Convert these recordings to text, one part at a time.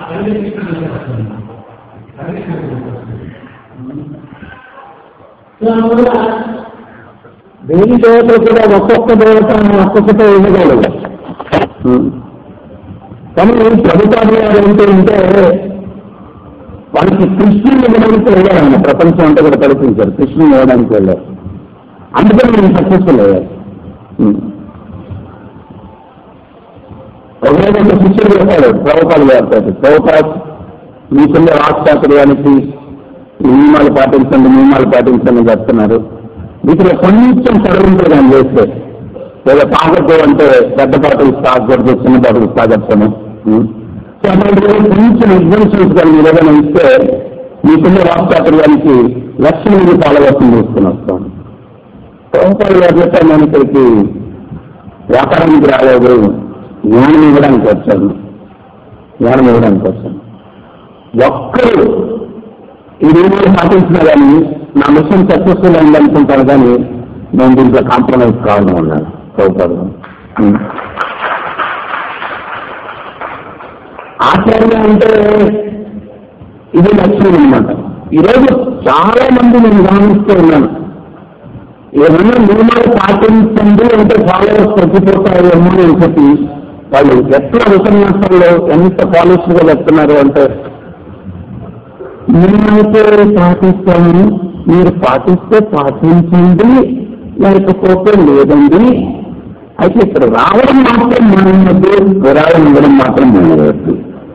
దానివల్ల దేని దేవత కూడా ఒక్కొక్క దేవత ఒక్కొక్కటే ఇవ్వగలదు కానీ ప్రభుత్వాలు గారు ఏంటి అంటే వాళ్ళకి కృష్ణుని ఇవ్వడానికి వెళ్ళారన్న ప్రపంచం అంతా కూడా కల్పించారు కృష్ణుని ఇవ్వడానికి వెళ్ళారు అందుకని నేను సక్సెస్ఫుల్ అయ్యారు ఒకే ఒక శిష్యుడు చెప్పాడు ప్రభుపాలు గారితో ప్రభుపాత్ మీకున్న రాష్ట్రానికి నియమాలు పాటించండి నియమాలు పాటించండి చెప్తున్నారు వీటిలో కొంచెం సడలింపులు కానీ చేస్తే లేదా తాగద్దు అంటే పెద్ద బాటలు తాగకూడదు చిన్న బాటలు తాగొచ్చాను సో అలాంటి కొంచెం ఎగ్జామ్షన్స్ కానీ మీరు ఏదైనా ఇస్తే మీకున్న రాష్ట్రానికి లక్షల మంది పాలవర్తం చేసుకుని వస్తాను ప్రభుత్వాలు గారు చెప్పారు నేను ఇక్కడికి వ్యాపారానికి రాలేదు జ్ఞానం ఇవ్వడానికి వచ్చాను జ్ఞానం ఇవ్వడానికి వచ్చాను ఒక్కరు ఈ నియమాలు పాటించినా కానీ నా మిషన్ సక్సెస్ఫుల్ అయింది అనుకుంటాను కానీ నేను దీంట్లో కాంప్రమైజ్ కావాలని ఉన్నాను ప్రభుత్వాలు ఆచార్య అంటే ఇది లక్ష్యం అనమాట ఈరోజు చాలా మంది నేను గమనిస్తూ ఉన్నాను ఏమన్నా నియమాలు పాటించండి అంటే ఫాలోవర్స్ తగ్గిపోతారు ఏమో అని చెప్పి వాళ్ళు ఎట్లా ఉపన్యాసాల్లో ఎంత పాలిష్గా చెప్తున్నారు అంటే నేనైతే పాటిస్తాను మీరు పాటిస్తే పాటించండి లేకపోతే లేదండి అయితే ఇక్కడ రావడం మాత్రం మానవద్దు విరాళం ఇవ్వడం మాత్రం మానవద్దు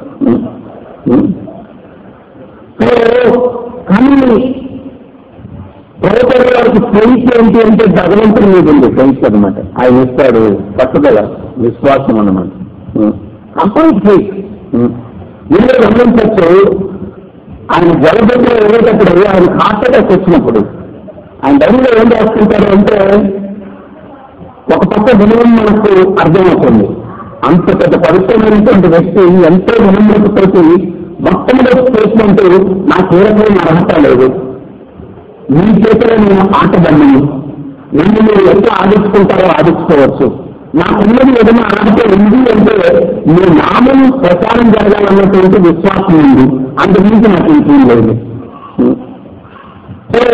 సో కానీ ప్రభుత్వ వారికి ఫెయిత్ ఏంటి అంటే భగవంతుడి మీద ఉంది ఫెయిత్ అనమాట ఆయన ఇస్తాడు పట్టుదల విశ్వాసం అన్నమాట కంప్లీట్ ఫెయిత్ మీరు గమనించచ్చు ఆయన జలబెట్టి వెళ్ళేటప్పుడు ఆయన హార్ట్ అటాక్ వచ్చినప్పుడు ఆయన డబ్బులు ఏం రాసుకుంటారు అంటే ఒక పక్క విలువం మనకు అర్థమవుతుంది అంత పెద్ద పవిత్రమైనటువంటి వ్యక్తి ఎంతో వినమ్రతతోటి మొట్టమొదటి స్టేట్మెంట్ నాకు ఏ రకమైన అర్హత లేదు మీ చేతిలో నేను ఆటబడినను నన్ను మీరు ఎంత ఆడించుకుంటారో ఆడించుకోవచ్చు నాకున్నది ఏదైనా అర్హత ఉంది అంటే మీ నామం ప్రచారం జరగాలన్నటువంటి విశ్వాసం ఉంది అందుగురించి నాకు ఇంకేం లేదు సో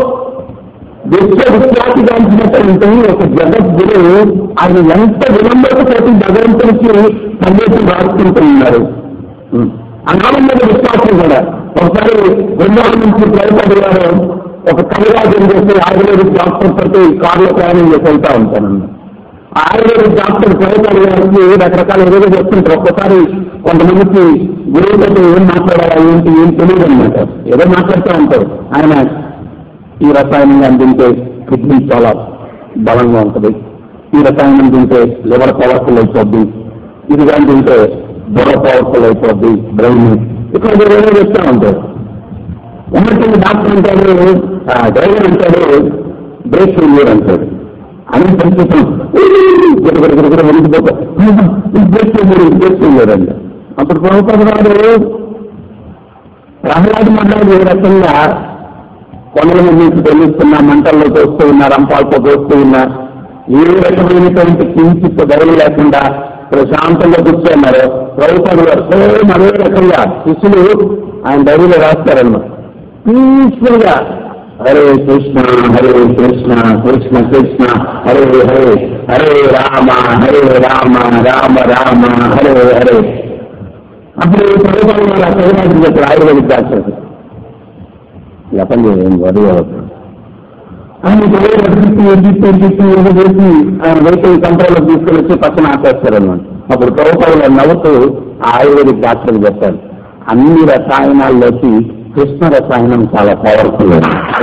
విశ్వవిఖ్యాతిగాంచినటువంటి ఒక జగద్గురు ఆయన ఎంత విలంబతతోటి భగవంతునికి సందేశం రాసుకుంటూ ఉన్నారు ఆ నామం మీద విశ్వాసం కూడా ఒకసారి బృందావనం నుంచి ప్రయత్నం గారు ఒక కవిరాజం చేసి ఆయుర్వేదిక్ డాక్టర్ తోటి కారులో ప్రయాణం చేసి వెళ్తా ఉంటానన్న ఆయుర్వేదిక్ డాక్టర్ ప్రయత్నాలు గారికి రకరకాల ఏదో చెప్తుంటారు ఒక్కసారి కొంతమందికి గురువులతో ఏం మాట్లాడాలా ఏంటి ఏం తెలియదు అనమాట ఏదో మాట్లాడుతూ ఉంటారు ఆయన ఈ రసాయనం అందించే కిడ్నీ చాలా బలంగా ఉంటుంది ఈ రసాయనం తింటే లివర్ పవర్ఫుల్ అయిపోద్ది ఇది కానీ తింటే బుర్ర పవర్ఫుల్ అయిపోద్ది బ్రెయిన్ ఇక్కడ ఏదో చెప్తా ఉంటారు ఉన్నట్టు డాక్టర్ అంటాడు ఆ, డ్రైవర్ అంటాడు బ్రేక్ ఫెయిల్యూర్ అంటాడు అని పరిస్థితులు గురగుర వెలిగిపోతా బ్రేక్ ఫెయిల్యూర్ బ్రేక్ ఫెయిల్యూర్ అంట అప్పుడు ప్రభుత్వం గారు ప్రహ్లాద్ మండలం ఏ రకంగా కొండల మీద నుంచి తెలుస్తున్నా మంటల్లో తోస్తూ ఉన్నా రంపాలతో తోస్తూ ఉన్నా ఏ రకమైనటువంటి కించిత్ ధైర్యం లేకుండా ప్రశాంతంగా కూర్చున్నారు ప్రభుత్వం గారు సేమ్ అదే రకంగా శిష్యులు ఆయన డైరీలో రాస్తారన్నమాట పీస్ఫుల్ గా హరే కృష్ణ హరే కృష్ణ కృష్ణ కృష్ణ హరే హరే హరే రామ హరే రామ రామ రామ హరే హరే అప్పుడు ప్రభుత్వం గారు ఆ చదివానికి చెప్పారు ఆయుర్వేదిక్ డాక్టర్ ఇలా పని చేయండి వరి అవుతుంది ఆయన ఎడ్జిప్పి ఎడ్జిప్పి ఎడ్జిప్పి చేసి ఆయన వెహికల్ కంట్రోల్ తీసుకుని వచ్చి పక్కన ఆపేస్తారన్నమాట అప్పుడు ప్రభుత్వంలో నవ్వుతూ ఆ ఆయుర్వేదిక్ డాక్టర్ చెప్పారు అన్ని రసాయనాల్లోకి కృష్ణ రసాయనం చాలా పవర్ఫుల్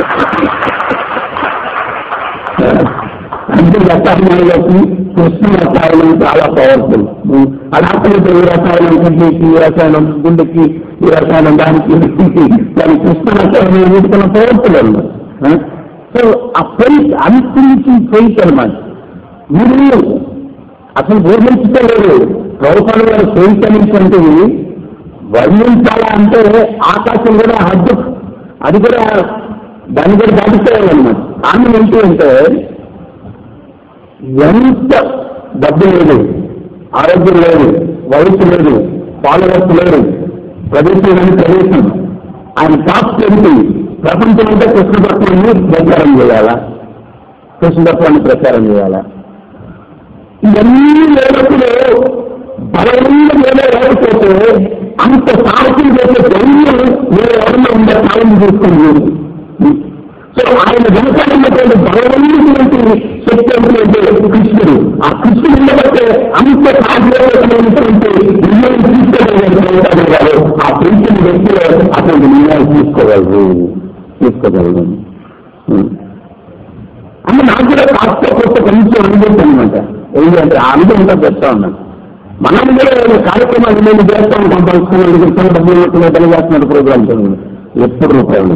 అన్ని రసాయనాల్లోకి కృష్ణ రసాయనం చాలా పవర్ఫుల్ అలాంటి ఈ రసాయనం కిడ్నీకి ఈ రసాయనం గుండెకి ఈ రసాయనం దానికి దీనికి, దాని కృష్ణ రసాయనం వీటికన్నా పవర్ఫుల్ అన్నమాట సో ఆ ఫెయిత్ అన్ఫినిషింగ్ ఫెయిత్ అనమాట మీరు అసలు వర్ణించటం లేదు ప్రభుత్వాలు గారు ఫెయిత్ అనేటువంటిది వర్ణించాలా అంటే ఆకాశం కూడా హద్దు అది కూడా దాన్ని కూడా దాటిపోయాలన్నమాట కారణం ఏంటి అంటే ఎంత డబ్బు లేదు ఆరోగ్యం లేదు వయసు లేదు ఫాలోవర్స్ లేరు ప్రదేశం ప్రదేశం ఆయన టాప్ ఏంటి ప్రపంచం అంతా కృష్ణతత్వాన్ని ప్రచారం చేయాలా కృష్ణతత్వాన్ని ప్రచారం చేయాలా ఇవన్నీ లేనప్పుడు బలమైన వేరే లేకపోతే అంత సాహసం చేసే ధైర్యం వేరే ఎవరన్నా ఉండే సాయం తీసుకుంది సో ఆయన వెనకాల ఉన్నటువంటి బలమైనటువంటి శక్తి అంటే కృష్ణుడు ఆ కృష్ణుడు ఉండబట్టే అంత సాధ్యమైనటువంటి నిర్ణయం తీసుకోగలిగారు ఆ పెంచిన వ్యక్తిలో అటువంటి నిర్ణయాలు తీసుకోగలరు తీసుకోగలరు అంటే నాకు కూడా కాస్త కొత్త కొంచెం అనుభవం అనమాట ఏంటంటే ఆ అనుభవంతో చెప్తా ఉన్నాను మనం కూడా ఏదైనా కార్యక్రమాలు నేను చేస్తా ఉంటాం పరిశ్రమలు కూర్చొని డబ్బులు కొట్టుకుని పని చేస్తున్న ప్రోగ్రామ్ ఎప్పుడు రూపాయలు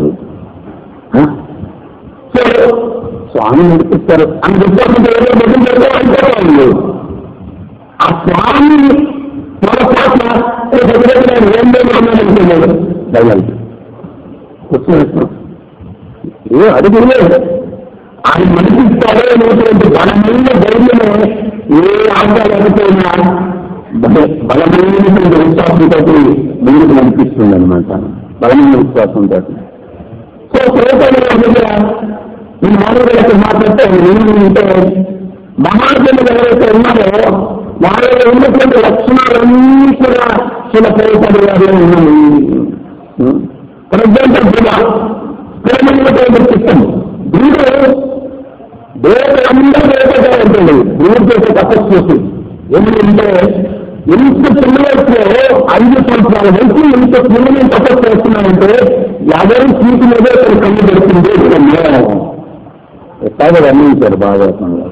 సో స్వామి నడిపిస్తారు అని చెప్పాలంటే ఏదో డబ్బులు పెడతామంటే ఆ స్వామి పొరపాట్ల నేను ఏం లేదనుకున్నాడు దయ్యాలు కూర్చొని ఏ అడుగులేదు ఆయన నడిపిస్తారో అనేటువంటి బలమైన ధైర్యమే ఏ ఆంధ్రాలు అనుకున్నా బలమైనటువంటి విశ్వాసంతో ముందుకు నడిపిస్తుంది అనమాట బలమైన విశ్వాసంతో సో శ్రోతలు దగ్గర ఈ మానవులకి మాట్లాడితే నేను ఉంటే మహాజనులు ఎవరైతే ఉన్నారో వాళ్ళలో ఉన్నటువంటి లక్షణాలన్నీ కూడా చిన్న ప్రయోజనాలు వారిలో ఉన్నాయి ఫర్ ఎగ్జాంపుల్ కూడా ప్రేమైనటువంటి చిత్తం వీడు దేవతలందరూ దేవతగా ఉంటుంది వీడు చేసే తపస్సు చూసి ఎందుకంటే ఎంత చిన్న వయసులో ఐదు సంవత్సరాల వరకు ఎంత పుణ్యం తపస్సు చేస్తున్నామంటే ఎవరి సీటు మీద ఇక్కడ కన్ను పెడుతుంది ఎట్లాగో వర్ణించారు భాగవతంలో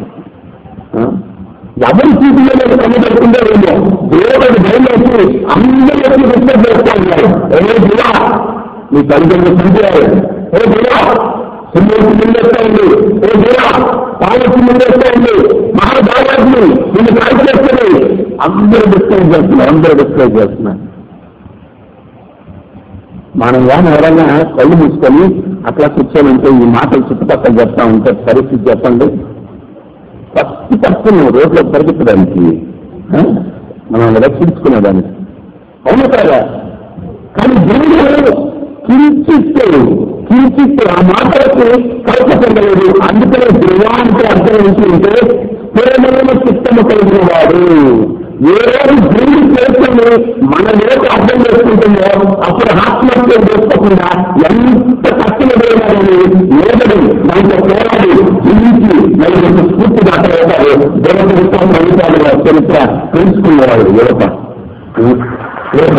ఎవరి సీటు మీద కన్ను పెడుతుందో ఏమో దేవుడు భయమేసి అందరూ వచ్చి డిస్టర్బ్ చేస్తా ఉన్నారు ఏ జిల్లా మీ తల్లిదండ్రులు చంపారు ఏ జిల్లా సుందరికి ముందేస్తా ఉంది ఏ జిల్లా పాలకి ముందేస్తా ఉంది మహాభారత్ని నిన్ను కాల్ చేస్తుంది అందరూ డిస్కస్ చేస్తున్నారు అందరూ డిస్కస్ చేస్తున్నారు మనం కానీ ఎవరైనా కళ్ళు మూసుకొని అట్లా కూర్చోనంటే ఈ మాటలు చుట్టుపక్కల చెప్తా ఉంటే పరిస్థితి చెప్పండి ఫస్ట్ పర్సన్ రోడ్లో పరిగెత్తడానికి ఆ? మనం రక్షించుకునేదానికి అవును కదా కానీ దేవుడు కించిత్తు కించిత్తు ఆ మాటలకు కల్పచెందలేదు అందుకనే ధ్రువ అంటే అర్థం ఏంటి అంటే ప్రేమైన చిత్తము కలిగిన వాడు ఏ రోజు దేవుడు చేస్తుంది మన లోటు అర్థం చేసుకుంటుందో అప్పుడు ఆత్మహత్య చేసుకోకుండా ఎంత కష్టమైనా నిలబడి మనతో పోరాడి జీవించి నలుగురు స్ఫూర్తి దాటవుతారు దేవత విశ్వాసం ఫలితాలుగా చరిత్ర తెలుసుకునేవాడు యువత యువత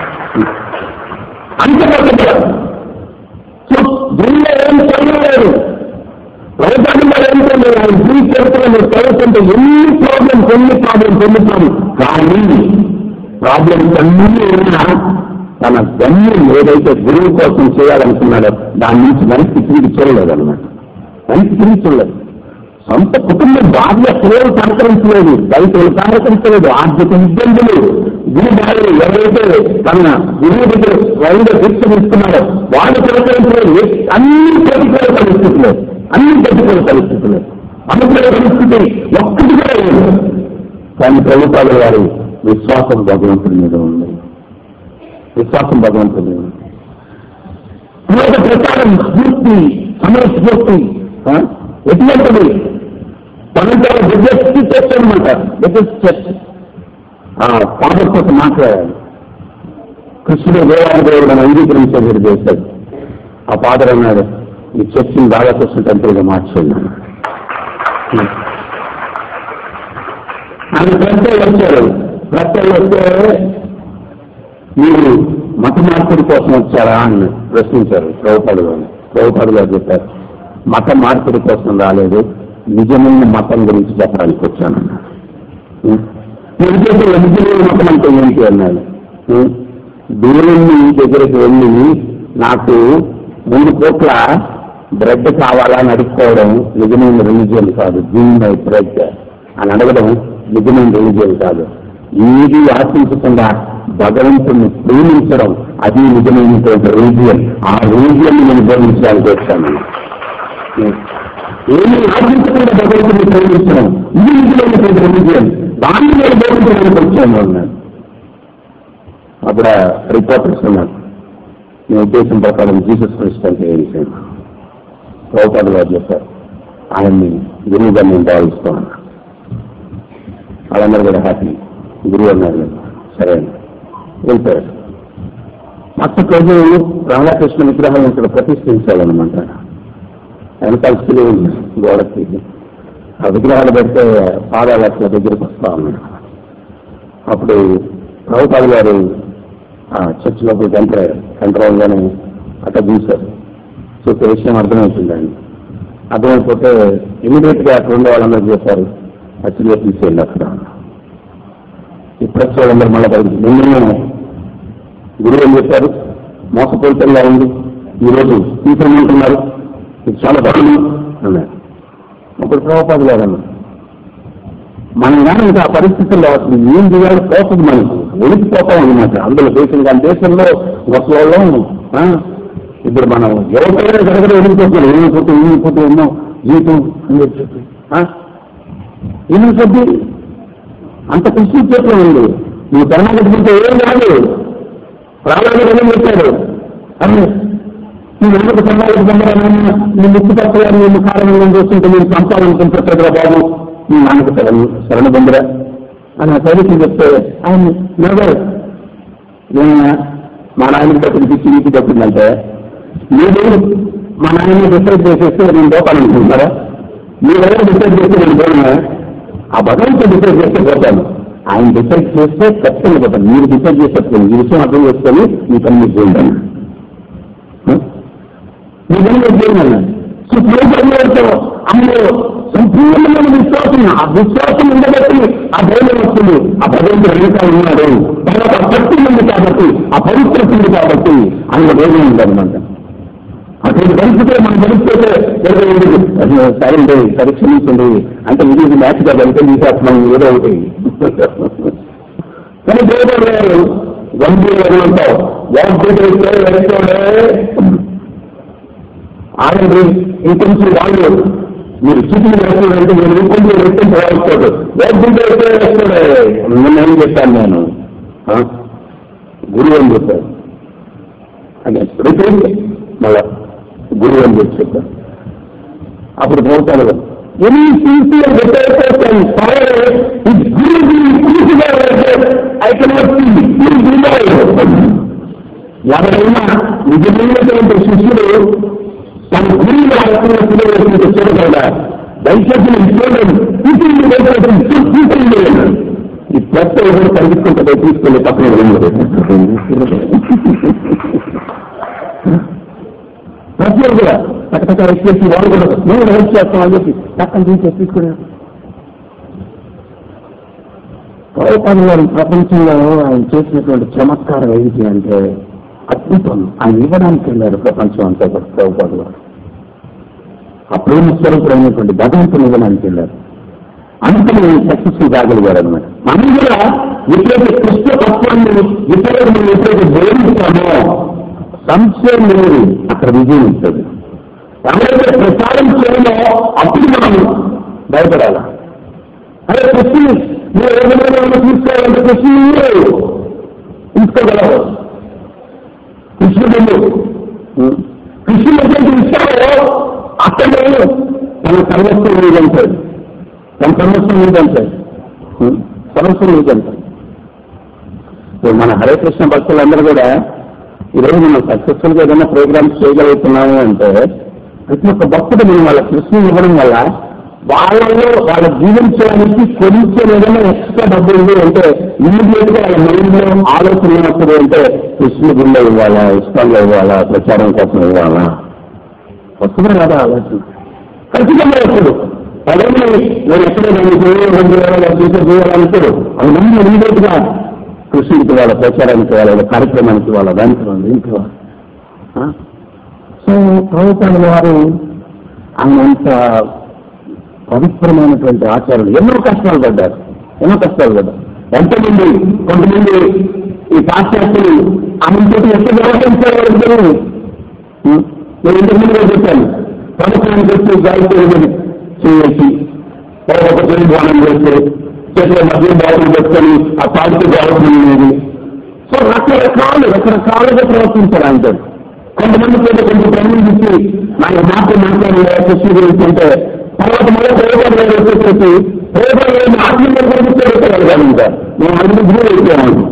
అంత కష్టపడారు సో దీనిలో ఏం చదవలేదు వైద్యంగా ఏంటంటే ఆయన జీవిత చరిత్ర మీరు చదువుతుంటే ఎన్ని ప్రాబ్లమ్స్ ఎన్ని ప్రాబ్లమ్స్ ఎన్ని ప్రాబ్లమ్స్ కానీ ప్రాబ్లమ్స్ అన్నీ ఉన్నా తన గమ్యం ఏదైతే గురువు కోసం చేయాలనుకున్నాడో దాని నుంచి మనిషి తిరిగి చూడలేదన్నమాట మనిషి తిరిగి చూడలేదు సొంత కుటుంబం భార్య పిల్లలు సహకరించలేదు రైతులు సహకరించలేదు ఆర్థిక ఇబ్బందులు గురుబాలు ఎవరైతే తన గురువు దగ్గర స్వయంగా దీక్ష తీసుకున్నారో వాళ్ళు సహకరించలేదు అన్ని ప్రతికూల పరిస్థితులు అన్ని ప్రతికూల పరిస్థితులు అనుకునే పరిస్థితి ఒక్కటి కూడా లేదు కానీ ప్రభుత్వాలు వారి విశ్వాసం భగవంతుడి మీద ఉంది విశ్వాసం భగవంతుడి మీద ఉంది అనేక ప్రచారం స్ఫూర్తి సమయ స్ఫూర్తి ఆ? ఎటువంటిది తనంటే బిగ్గెస్ట్ చర్చ్ అనమాట బిగ్గెస్ట్ చర్చ్ ఫాదర్ కోసం మాట్లాడాలి కృష్ణుడు దేవాది దేవుడు అంగీకరించేది చేశాడు ఆ ఫాదర్ అన్నాడు ఈ చర్చిని రాధాకృష్ణ టెంపుల్గా మార్చేయండి ఆయన ప్రశ్నలు వచ్చారు ప్రశ్నలు వస్తే మీరు మత మార్పిడి కోసం వచ్చారా అని ప్రశ్నించారు ప్రభుపాడు గారు ప్రభుపాడు గారు చెప్పారు మత మార్పిడి కోసం రాలేదు నిజమైన మతం గురించి చెప్పడానికి వచ్చానన్నాడు ఉం. నేను చేసే నిజమైన మతం అంటే ఏంటి అన్నాడు ఉం. దేవుని దగ్గరికి వెళ్ళి నాకు మూడు కోట్ల బ్రెడ్ కావాలా అని అడుక్కోవడం నిజమైన రిలీజియన్ కాదు గివ్ మై బ్రెడ్ అని అడగడం నిజమైన రిలీజియన్ కాదు ఏది ఆశించకుండా భగవంతుని ప్రేమించడం అది నిజమైనటువంటి రిలీజియన్ ఆ రిలీజియన్ నేను బోధించడానికి వచ్చాను ఏమి ఆశించకుండా భగవంతుని ప్రేమించడం ఇది నిజమైనటువంటి రిలీజియన్ దాన్ని నేను బోధించడానికి వచ్చాను అన్నాడు అప్పుడు ఆ రిపోర్టర్స్ ఉన్నారు మీ ఉద్దేశం ప్రకారం జీసస్ క్రిస్ట్ అంటే ఏంటి ప్రభుపాద గారు చెప్పారు ఆయన్ని గురువుగా నేను భావిస్తాను వాళ్ళందరూ కూడా హ్యాపీ గురువు అన్నారు కదా. సరే అని వెళ్ళిపోయారు మరుసటి రోజు రాధాకృష్ణ విగ్రహం ఇక్కడ ప్రతిష్ఠించాలన్నమాట వెనకాల సిలువ ఉంది గోడకి ఆ విగ్రహాలు పెడితే పాదాలు అట్లా దగ్గరికి వస్తా ఉన్నాయి అప్పుడు ప్రభుపాద గారు ఆ చర్చ్ లోపలికి ఎంటర్ ఎంటర్ అవ్వగానే అట్లా చూశారు చూసే విషయం అర్థమవుతుంది ఆయన అర్థమైపోతే ఇమీడియట్ గా అక్కడ ఉండే వాళ్ళందరూ చెప్పారు అచ్చుగా తీసేయండి అక్కడ ఈ ప్రెస్ వాళ్ళందరూ మళ్ళీ బయటికి నిన్న గురువు ఏం చెప్పారు మోసపూరితంగా ఉంది ఈరోజు తీసేయమంటున్నారు ఇది చాలా బాగుంది అన్నారు అప్పుడు ప్రభుపాద గారు అన్నారు మనం కానీ ఇంకా ఆ పరిస్థితుల్లో అసలు ఏం చేయాలో తోచదు మనకు ఉనికిపోతాం అనమాట అందులో దేశం కానీ దేశంలో ఒక వాళ్ళం ఆ, ఇప్పుడు మనం ఎవరికైనా జరగడం ఎదిగిపోతున్నాం ఏమైపోతే ఏమైపోతే ఎన్నో జీవితం అని చెప్పి చెప్పి ఆ? ఏమైపోద్ది అంత కృషి చేతిలో ఉంది నువ్వు కర్ణాటక ఏం కాదు ప్రాణాలు ఏం చెప్పాడు అని నీ వెనక సమాజ సంబరాన్ని నీ ముక్కు పక్కగా నేను కారణంగా చూస్తుంటే నేను సంపాదించుకుంటారా బాబు నీ నాన్నకు శరణ శరణ పొందిరా అని ఆ తల్లికి చెప్తే ఆయన నవ్వారు నేను మా నాయనకి డబ్బులు పిచ్చి నీకు డబ్బుందంటే మీరు మా నాయన డిసైడ్ చేసేస్తే నేను పోతాననుకుంటున్నారా మీరు ఎవరు డిసైడ్ చేస్తే నేను పోయినా ఆ భగవంతుడు డిసైడ్ చేస్తే పోతాను ఆయన డిసైడ్ చేస్తే ఖచ్చితంగా పోతాను మీరు డిసైడ్ చేసేప్పుడు ఈ విషయం అర్థం చేసుకొని మీ పని మీరు చేయండి నిజంగా చేయాలి సుప్రీంతో అందులో సంపూర్ణమైన విశ్వాసం ఆ విశ్వాసం ఉండబట్టి ఆ ధైర్యం వస్తుంది ఆ భగవంతుడు వెనుక ఉన్నాడు తర్వాత భక్తి ఉంది కాబట్టి ఆ పవిత్రత ఉంది కాబట్టి అందులో ధైర్యం ఉందన్నమాట అటువంటి పరిస్థితులు మనం భరిస్తే ఏదో ఉండదు అది సరే సరే క్షమించండి అంటే ఇది మ్యాచ్ గా వెళ్తే తీసేస్తున్నాం ఏదో ఒకటి కానీ దేవుడు గారు గంభీరంతో వాగ్దేశంతో వెళ్తూనే ఆగండి ఇంకొంచెం వాళ్ళు మీరు చిటికి వేస్తాడంటే మీరు ఇంకొంచెం వ్యక్తం ప్రవర్తిస్తాడు వాగ్దేశం వేస్తే వేస్తాడే నిన్న ఏం చెప్పాను నేను ఆ? గురువు అని చెప్పాను అని రిపీట్ మళ్ళా గురువు అని చెప్పి చెప్పాను అప్పుడు పోతాడు ఎనీ సిన్సియర్ ఐ కెనాట్ ఎవరైనా నిజమైనటువంటి శిష్యుడు తన గురువులు ఆలోచన చూడగలరా దయచేసి నేను చూడండి కూతురు కూతురు ఈ ప్లస్ ఎవరు కలిగించుకుంటే తీసుకెళ్ళి పక్కన ప్రతి కూడా పక్కపక్క వచ్చేసి వాళ్ళు కూడా మేము హెల్ప్ చేస్తాం అని చెప్పి పక్కన తీసి తీసుకున్నాను ప్రభుపాద గారు ప్రపంచంలో ఆయన చేసినటువంటి చమత్కారం ఏంటి అంటే అద్భుతం ఆయన ఇవ్వడానికి వెళ్ళారు ప్రపంచం అంతా కూడా ప్రభుపాద గారు ఆ ప్రేమ స్వరూపుడైనటువంటి భగవంతుని ఇవ్వడానికి వెళ్ళారు అందుకని సక్సెస్ఫుల్ కాగలిగారు అనమాట మనం కూడా ఎప్పుడైతే కృష్ణ తత్వాన్ని ఇతరులను ఎప్పుడైతే బోధిస్తామో సంశయం లేదు అక్కడ విజయం ఉంటుంది ఎవరైతే ప్రచారం చేయమో అప్పుడు మనం భయపడాలి అదే కృష్ణ మీరు ఏదైనా తీసుకోవాలంటే కృష్ణ తీసుకోగలరు కృష్ణుడు కృష్ణుడు ఎటువంటి ఇస్తారో అక్కడే మన సర్వస్వం లేదంటాడు తన సర్వస్వం లేదంటాడు సర్వస్వం లేదంటాడు ఇప్పుడు మన హరే కృష్ణ భక్తులందరూ కూడా ఈరోజు మనం సక్సెస్ఫుల్ గా ఏదైనా ప్రోగ్రామ్స్ చేయగలుగుతున్నాము అంటే ప్రతి ఒక్క భక్తుడు మనం వాళ్ళ కృష్ణ ఇవ్వడం వల్ల వాళ్ళలో వాళ్ళ జీవించడానికి కొంచెం ఏదైనా ఎక్స్ట్రా డబ్బులు ఉంది అంటే ఇమీడియట్ గా వాళ్ళ మైండ్ లో ఆలోచన ఉన్నప్పుడు అంటే కృష్ణ గుళ్ళో ఇవ్వాలా ఇష్టాల్లో ఇవ్వాలా ప్రచారం కోసం ఇవ్వాలా వస్తుందా కదా ఆలోచన ఖచ్చితంగా వస్తుంది పదవి నేను ఎక్కడ దాన్ని చేయాలి రెండు వేల జీవితం చేయాలనుకోరు అది మంది ఇమీడియట్ గా కృష్ణుడికి వాళ్ళ ప్రచారానికి వాళ్ళ కార్యక్రమానికి వాళ్ళ దానికి వాళ్ళ దీనికి వాళ్ళ ఆ? సో ప్రభుత్వాల వారు ఆయన అంత పవిత్రమైనటువంటి ఆచారాలు ఎన్నో కష్టాలు పడ్డారు ఎన్నో కష్టాలు పడ్డారు ఎంతమంది కొంతమంది ఈ పాశ్చాత్యులు ఆమెతో ఎంత వ్యవహరించారు ఇద్దరు నేను ఇంతకుముందు కూడా చెప్పాను ప్రభుత్వానికి వచ్చి గాయత్రి చేయొచ్చి ఒక చేయి బాణం చేస్తే చేతిలో మధ్య బాగులు పెట్టుకొని ఆ పాడితే బాగుంటుంది సో రకరకాలు రకరకాలుగా ప్రవర్తించారు అంటారు కొంతమంది పేద కొంచెం ప్రయాణించి నాకు మాటలు మాట్లాడి కృషి గురించి అంటే తర్వాత మళ్ళీ పేదవాళ్ళు గారు వచ్చేసేసి పేదవాళ్ళు ఆత్మీయ గురించి కానీ ఇంకా మేము అందుకు గురి అయిపోయాము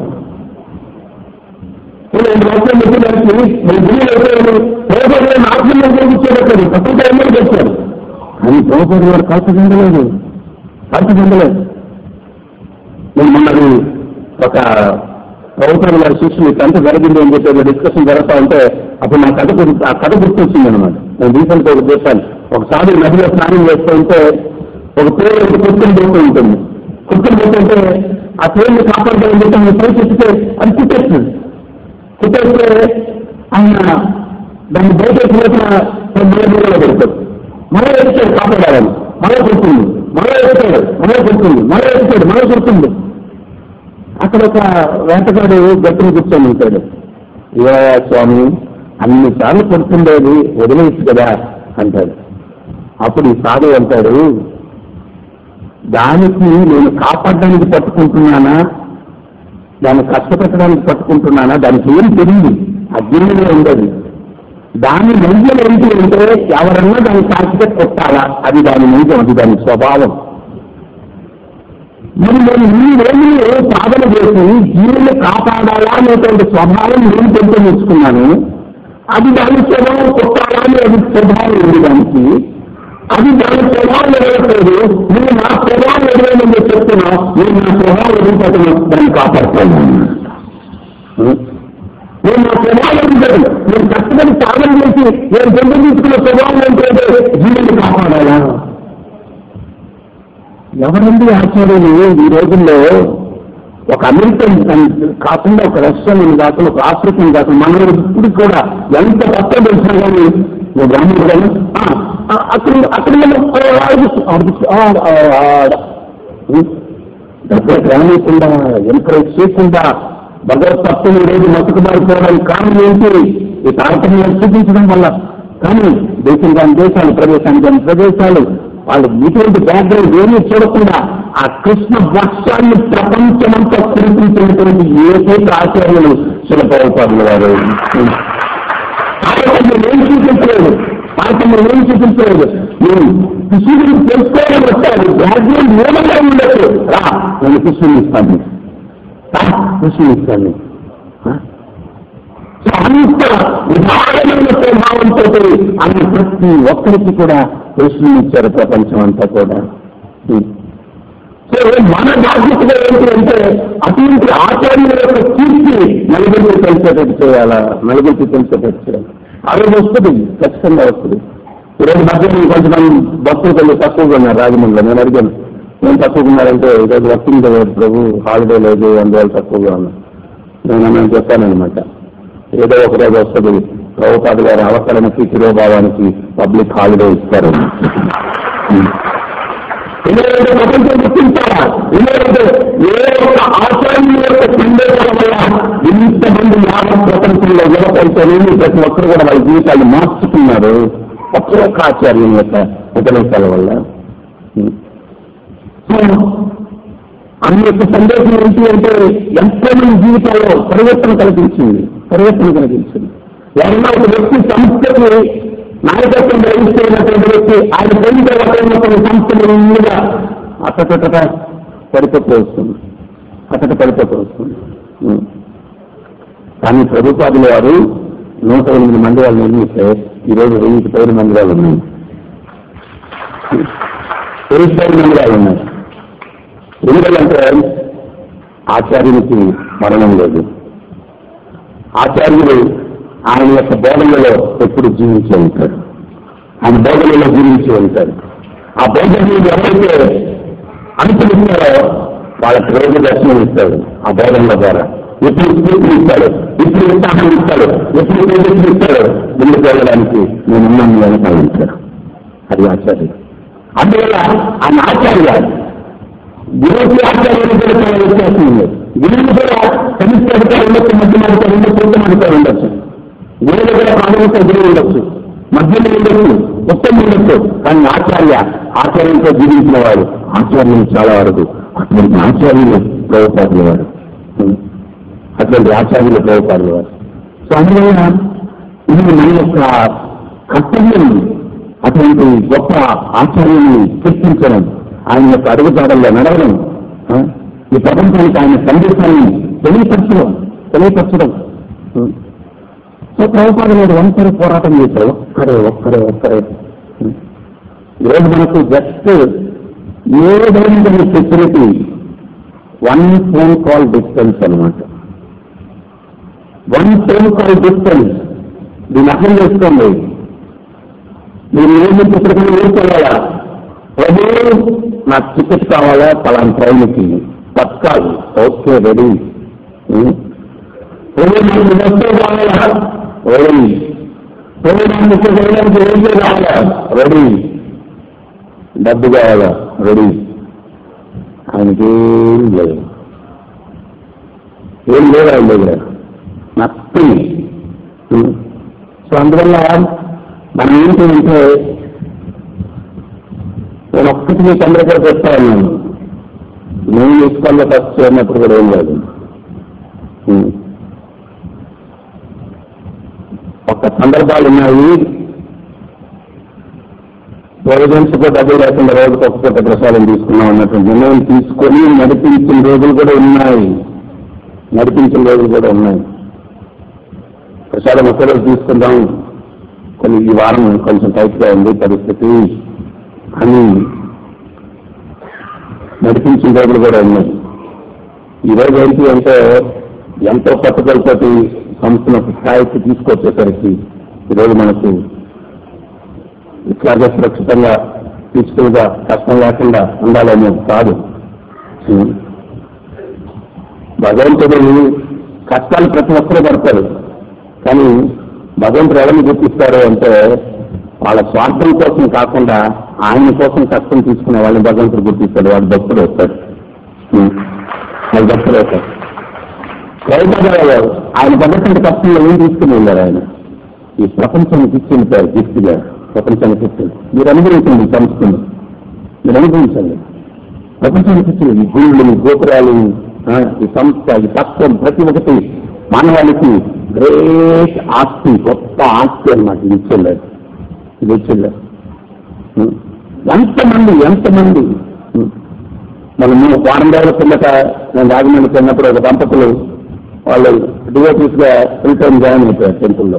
రెండు సంవత్సరం పెట్టడానికి మీ గురి అయిపోయాను పేదవాళ్ళు ఆత్మీయ గురించి వచ్చేటప్పుడు తప్పకుండా ఎన్నో చేశారు అని ద్రౌపది గారు కాల్చ చెందలేదు కాల్చ చెందలేదు నేను మొన్నది ఒక ప్రభుత్వం గారి శిష్యులు ఎంత జరిగింది అని చెప్పి డిస్కషన్ జరుగుతా ఉంటే అప్పుడు నా కథ గుర్తు ఆ కథ గుర్తొచ్చింది అనమాట నేను రీసెంట్ ఒక చేశాను ఒకసారి నదిలో స్నానం చేస్తూ ఉంటే ఒక పేరు కుక్కని పోతూ ఉంటుంది కుక్కని పోతుంటే ఆ పేరుని కాపాడదామని చెప్పి ఆయన పేరు చెప్తే అది కుట్టేస్తుంది కుట్టేస్తే ఆయన దాన్ని బయట మళ్ళీ నీళ్ళలో పెడతాడు మళ్ళీ ఎత్తాడు కాపాడాలని మళ్ళీ కొడుతుంది మళ్ళీ ఎత్తాడు మళ్ళీ కొడుతుంది మళ్ళీ ఎత్తాడు మళ్ళీ కొడుతుంది అక్కడ ఒక వేటగాడు గట్టిని కూర్చొని ఉంటాడు ఇవా స్వామి అన్ని సార్లు కొడుతుండేది వదిలేయచ్చు కదా అంటాడు అప్పుడు ఈ సాధు అంటాడు దానికి నేను కాపాడడానికి పట్టుకుంటున్నానా దాన్ని కష్టపెట్టడానికి పట్టుకుంటున్నానా దానికి ఏం తెలియదు అజ్ఞానంలో ఉండదు దాని నైజం ఏంటి అంటే ఎవరన్నా దాన్ని తాకితే కొట్టాలా అది దాని నైజం అది దాని స్వభావం మరి నేను ఈ రోజులు సాధన చేసి జీవుని కాపాడాలా అనేటువంటి స్వభావం నేను పెంపొందించుకున్నాను అది దాని స్వభావం కొట్టాలా అని అది స్వభావం ఉంది దానికి అది దాని స్వభావం నెరవేర్లేదు నేను నా స్వభావం నెరవేరని చెప్పి చెప్తున్నా నేను నా స్వభావం ఎదుగుతాను దాన్ని కాపాడుతాను నేను నా స్వభావం ఎదుగుతాను నేను కష్టపడి సాధన చేసి నేను పెంపొందించుకున్న స్వభావం ఏంటంటే జీవుని కాపాడాలా ఎవరండి ఆచార్యులు ఈ రోజుల్లో ఒక అమెరికన్ కాకుండా ఒక రష్యన్ కాకుండా ఒక ఆఫ్రికన్ కాకుండా మన ఇప్పుడు కూడా ఎంత కష్టం తెలిసినా కానీ నువ్వు బ్రాహ్మణుడు కానీ ఆ, ఆ, అక్కడ అక్కడ మనం, ఆ, ఆడిపిస్తు- ఆడిపిస్తు- ఆ, ఆ, ఆడ. దగ్గర రానియకుండా ఎంకరేజ్ చేయకుండా భగవత్ తత్వం ఈ రోజు మతుకుమారిపోవడానికి కారణం ఏంటి ఈ తారతమ్యాలు చూపించడం వల్ల కానీ దేశం కాని దేశాలు ప్రదేశానికి కాని ప్రదేశాలు వాళ్ళు ఇటువంటి బ్యాక్గ్రౌండ్ ఏమీ చూడకుండా ఆ కృష్ణ వర్షాన్ని ప్రపంచమంతా కురిపించినటువంటి ఏకైక ఆచార్యులు శిలపౌపాదులు వారు తారతమ్యం ఏం చూపించలేదు తారతమ్యం ఏం చూపించలేదు నేను కృష్ణుడిని తెలుసుకోవాలని వస్తాను బ్యాక్గ్రౌండ్ ఏమన్నా ఉండొచ్చు రా నేను కృష్ణుని ఇస్తాను రా, కృష్ణుని ఇస్తాను ఆ? సో అంత విధానమైన స్వభావంతో అన్న ప్రతి ఒక్కరికి కూడా కృష్ణుని ఇచ్చారు ప్రపంచం అంతా కూడా సో మన బాధ్యతగా ఏంటి అంటే అటువంటి ఆచార్యుల యొక్క కీర్తి నలుగురికి తెలిసేటట్టు చేయాలా నలుగురికి తెలిసేటట్టు చేయాలి ఆ రోజు వస్తుంది ఖచ్చితంగా వస్తుంది ఈరోజు మధ్యాహ్నం కొంతమంది భక్తులు కొంచెం తక్కువగా ఉన్నారు రాజమండ్రిలో నేను అడిగాను నేను తక్కువగా ఉన్నారంటే ఈరోజు వర్కింగ్ డే ప్రభు హాలిడే లేదు అందువల్ల తక్కువగా ఉన్నా నేను అన్నది చెప్పానమాట ఏదో ఒక రోజు వస్తుంది ప్రభుపాద గారి అవసరానికి శిరోభావానికి పబ్లిక్ హాలిడే ఇస్తారు ఎందుకంటే ప్రపంచం గుర్తించాలా ఎందుకంటే ఏ ఒక్క ఆచార్యుల యొక్క సందేశాల వల్ల ఇంతమంది యాభై ప్రపంచంలో యువతలతోనేమి ప్రతి ఒక్కరు కూడా వాళ్ళ జీవితాన్ని మార్చుకున్నారు ఒకే ఒక్క ఆచార్యం యొక్క ఉపదేశాల వల్ల సో ఆమె యొక్క సందేశం ఏంటి అంటే ఎంతో మంది జీవితాల్లో పరివర్తన కల్పించింది పరివర్తన కలిగించింది ఎవరైనా ఒక వ్యక్తి సంస్థకి నాయకత్వం వహిస్తున్నటువంటి వ్యక్తి ఆయన పోయిన తర్వాత ఉన్న కొన్ని సంస్థలు ముందుగా అతట పరిపక్వ వస్తుంది అతట పరిపక్వ వస్తుంది ఉం. కానీ ప్రభుత్వాదులు వారు నూట ఎనిమిది మంది వాళ్ళు నిర్మిస్తే ఈరోజు వెయ్యికి పైన మంది వాళ్ళు ఉన్నాయి వెయ్యి పైన మంది వాళ్ళు ఉన్నారు ఎందుకంటే ఆచార్యునికి మరణం లేదు ఆచార్యుడు ఆయన యొక్క బోధనలో ఎప్పుడు జీవించి ఉంటాడు ఆయన బోధనలో జీవించి ఉంటాడు ఆ బోధనలు ఎవరైతే అనుసరిస్తారో వాళ్ళకి రోజు దర్శనం ఇస్తాడు ఆ బోధనల ద్వారా ఎప్పుడు స్ఫూర్తిని ఇస్తాడు ఎప్పుడు ఉత్సాహం ఇస్తాడు ఎప్పుడు తేజస్సు ఇస్తాడు ముందుకు వెళ్ళడానికి నేను ఉన్నాను అని భావించాడు అది ఆచార్యుడు అందువల్ల ఆయన ఆచార్య గురువుకి ఆచార్యులు కూడా చాలా వ్యత్యాసం ఉంది గురువులు కూడా కనిష్ట అధికారులు ఉండొచ్చు మధ్యమ అధికారులు ఉండొచ్చు ఉత్తమ అధికారులు ఉండొచ్చు గురువు దగ్గర ప్రాథమిక గురువు ఉండొచ్చు మధ్యమ ఉండొచ్చు ఉత్తమ ఉండొచ్చు కానీ ఆచార్య ఆచార్యంతో జీవించిన వాడు ఆచార్యులు చాలా వరకు అటువంటి ఆచార్యులు ప్రభుత్వాల వారు అటువంటి ఆచార్యులు ప్రభుత్వాలు వారు సో అందువల్ల ఇది మన యొక్క కర్తవ్యం అటువంటి గొప్ప ఆచార్యుని కీర్తించడం ఆయన యొక్క అడుగుజాడల్లో నడవడం ఆ, ఈ ప్రపంచానికి ఆయన సందేశాన్ని తెలియపరచడం తెలియపరచడం ఉం. సో ప్రభుత్వాలు మీద ఒంటరి పోరాటం చేశారు ఒక్కరే ఒక్కరే ఒక్కరే ఉం. ఈరోజు మనకు జస్ట్ ఏదైనా security one phone call distance అనమాట వన్ ఫోన్ కాల్ డిస్టెన్స్ దీన్ని అర్థం చేసుకోండి మీరు ఏమి పుస్తకం ఊరుకోవాలా ప్రభు నాకు టికెట్ కావాలా పలానా ట్రైన్కి తత్కాల్ ఓకే రెడీ ప్రభు నాకు వస్తే కావాలా రెడీ ప్రభు నాకు ఇక్కడ వెళ్ళడానికి రైల్వే కావాలా రెడీ డబ్బు కావాలా రెడీ ఆయనకి ఏం లేదు ఏం లేదు ఆయన దగ్గర నథింగ్ సో అందువల్ల మనం ఏంటి అంటే నేను ఒక్కటి మీ తండ్రి దగ్గర చెప్తాను నేను నేను ఇస్కాన్లో ఫస్ట్ చేరినప్పుడు కూడా ఏం లేదు ఉం. ఒక సందర్భాలు ఉన్నాయి ప్రొవిజన్స్ కూడా డబ్బులు లేకుండా రోజుకి ఒక పూట ప్రసాదం తీసుకున్నాం అన్నటువంటి నిర్ణయం తీసుకొని నడిపించిన రోజులు కూడా ఉన్నాయి నడిపించిన రోజులు కూడా ఉన్నాయి ప్రసాదం ఒక్కరోజు తీసుకుందాం కొన్ని ఈ వారం కొంచెం టైట్ గా ఉంది పరిస్థితి అని నడిపించిన రోజులు కూడా ఉన్నాయి ఈ రోజు ఏంటి అంటే ఎంతో పట్టుదలతోటి సంస్థను ఒక స్థాయికి తీసుకొచ్చేసరికి ఈరోజు మనకు ఇట్లాగే సురక్షితంగా పీస్ఫుల్ గా కష్టం లేకుండా ఉండాలనేది కాదు ఉం. భగవంతుడు కష్టాలు ప్రతి ఒక్కరూ పడతారు కానీ భగవంతుడు ఎవరిని గుర్తిస్తారు అంటే వాళ్ళ స్వార్థం కోసం కాకుండా ఆయన కోసం కష్టం తీసుకునే వాళ్ళని భగవంతుడు గుర్తిస్తాడు వాడు భక్తుడు వస్తాడు ఉం. వాళ్ళు భక్తుడు అవుతాడు ప్రభుత్వ ఆయన పడ్డటువంటి కష్టంలో ఏం తీసుకుని వెళ్ళారు ఆయన ఈ ప్రపంచానికి ఇచ్చి వెళ్ళిపోయారు గిఫ్ట్గా ప్రపంచానికి ఇచ్చి మీరు అనుభవించండి ఈ సంస్థను మీరు అనుభవించండి ప్రపంచానికి ఇచ్చింది ఈ గుళ్ళు ఈ గోపురాలు ఆ, ఈ సంస్థ ఈ తత్వం ప్రతి ఒక్కటి మానవాళికి గ్రేట్ ఆస్తి గొప్ప ఆస్తి అన్నమాట ఇది ఇచ్చెళ్ళారు ఇది ఇచ్చెళ్ళారు ఉం. ఎంతమంది ఎంతమంది ఉం. మనము వారం రోజుల కిందట నేను రాజమండ్రి చిన్నప్పుడు ఒక దంపతులు వాళ్ళు డివోటీస్ గా ఫుల్ టైం జాయిన్ అయిపోయారు టెంపుల్లో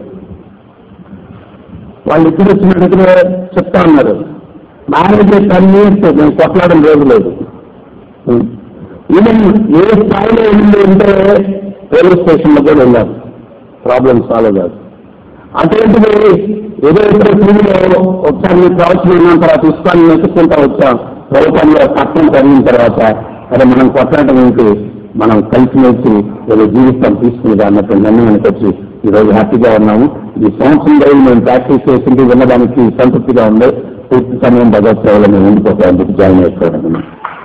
వాళ్ళు ఇద్దరు వచ్చిన దగ్గర చెప్తా ఉన్నారు మేనేజర్ టెన్ ఇయర్స్ మేము కొట్లాడడం రోజు లేదు ఈవెన్ ఏ స్థాయిలో ఉంది అంటే రైల్వే స్టేషన్ లో కూడా వెళ్ళాం ప్రాబ్లం సాల్వ్ కాదు అటువంటిది ఏదో ఇద్దరు టీవీలో ఒకసారి మీరు ప్రవచనం విన్న తర్వాత ఇష్టాన్ని వెతుక్కుంటా వచ్చాం ప్రభుత్వంలో కష్టం కలిగిన తర్వాత అరే మనం కొట్లాడటం ఏంటి మనం కలిసిమెలిసి ఏదో జీవితం తీసుకునేది అన్నట్టు నిర్ణయానికి వచ్చి ఈ రోజు హ్యాపీగా ఉన్నాము ఈ సంవత్సరం రోజు మేము ప్రాక్టీస్ చేసింది వినడానికి సంతృప్తిగా ఉంది పూర్తి సమయం భగవత్ సేవలో మేము ఉండిపోతాం జాయిన్ అయిపోవడం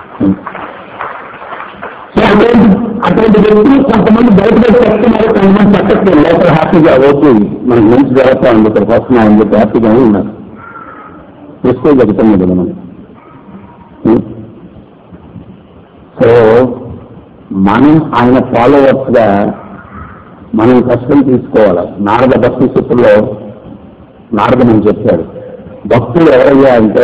సో అటువంటి అటువంటి వ్యక్తులు కొంతమంది బయట చెప్తున్నారు కొంతమంది చెప్పట్లేదు లోపల హ్యాపీగా ఓకే మనకు మంచి జరుగుతా ఉంది ఇక్కడ వస్తున్నాం అని చెప్పి హ్యాపీగానే ఉన్నారు చేసుకోగలుగుతాం కదా మనం ఉం? సో మనం ఆయన ఫాలోవర్స్ గా మనం కష్టం తీసుకోవాలి నారద భక్తి సూత్రులో నారదమని చెప్పాడు భక్తులు ఎవరయ్యా అంటే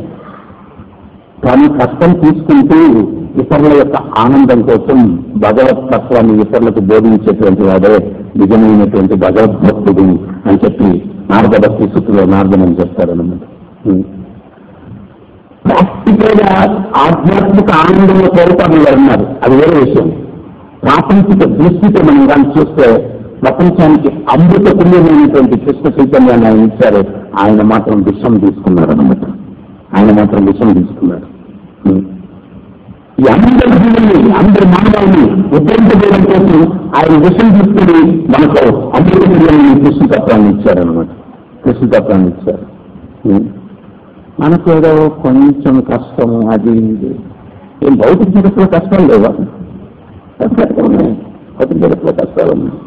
తాను కష్టం తీసుకుంటూ ఇతరుల యొక్క ఆనందం కోసం భగవత్ తత్వాన్ని ఇతరులకు బోధించేటువంటి వాడే నిజమైనటువంటి భగవద్భక్తుడు అని చెప్పి నారద భక్తి సూత్రులో నారదం అని చెప్తారన్నమాట ఉం. ప్రాక్టికల్ గా ఆధ్యాత్మిక ఆనందంలో కోరుతారు అన్నారు అది వేరే విషయం ప్రాపంచిక దృష్టితో మనం కానీ చూస్తే ప్రపంచానికి అమృత తుల్యమైనటువంటి కృష్ణ చైతన్యాన్ని ఆయన ఇచ్చారు ఆయన మాత్రం విషం తీసుకున్నారు అన్నమాట ఆయన మాత్రం విషం తీసుకున్నారు ఉం. ఈ అందరి జీవుల్ని అందరి మానవాళ్ళని ఉద్ధరించడం కోసం ఆయన విషయం తీసుకుని మనకు అమృత తుల్యమైన కృష్ణ తత్వాన్ని ఇచ్చారనమాట కృష్ణ తత్వాన్ని ఇచ్చారు ఉం. మనకు ఏదో కొంచెం కష్టము అది ఇది ఏం భౌతిక జగత్తులో కష్టాలు లేవా కష్టాలు ఉన్నాయి భౌతిక జగత్తులో కష్టాలు ఉన్నాయి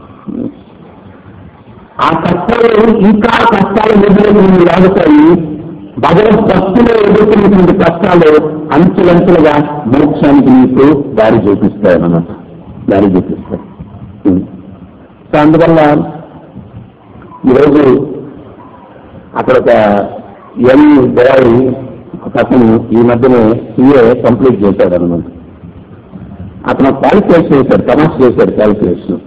ఆ కష్టాలు ఇంకా కష్టాలు ఎదుర్కొని లాగుతాయి భగవత్ భక్తిలో ఎదుర్కొన్నటువంటి కష్టాలు అంచులంచులుగా మోక్షానికి నీకు దారి చూపిస్తాయి అన్నమాట దారి చూపిస్తాయి సో అందువల్ల ఈరోజు అక్కడ ఒక యంగ్ బాయ్ ఒక అతను ఈ మధ్యనే సీఏ కంప్లీట్ చేశాడు అనమాట అతను క్యాలిక్యులేషన్ చేశాడు కమర్స్ చేశాడు క్యాలిక్యులేషన్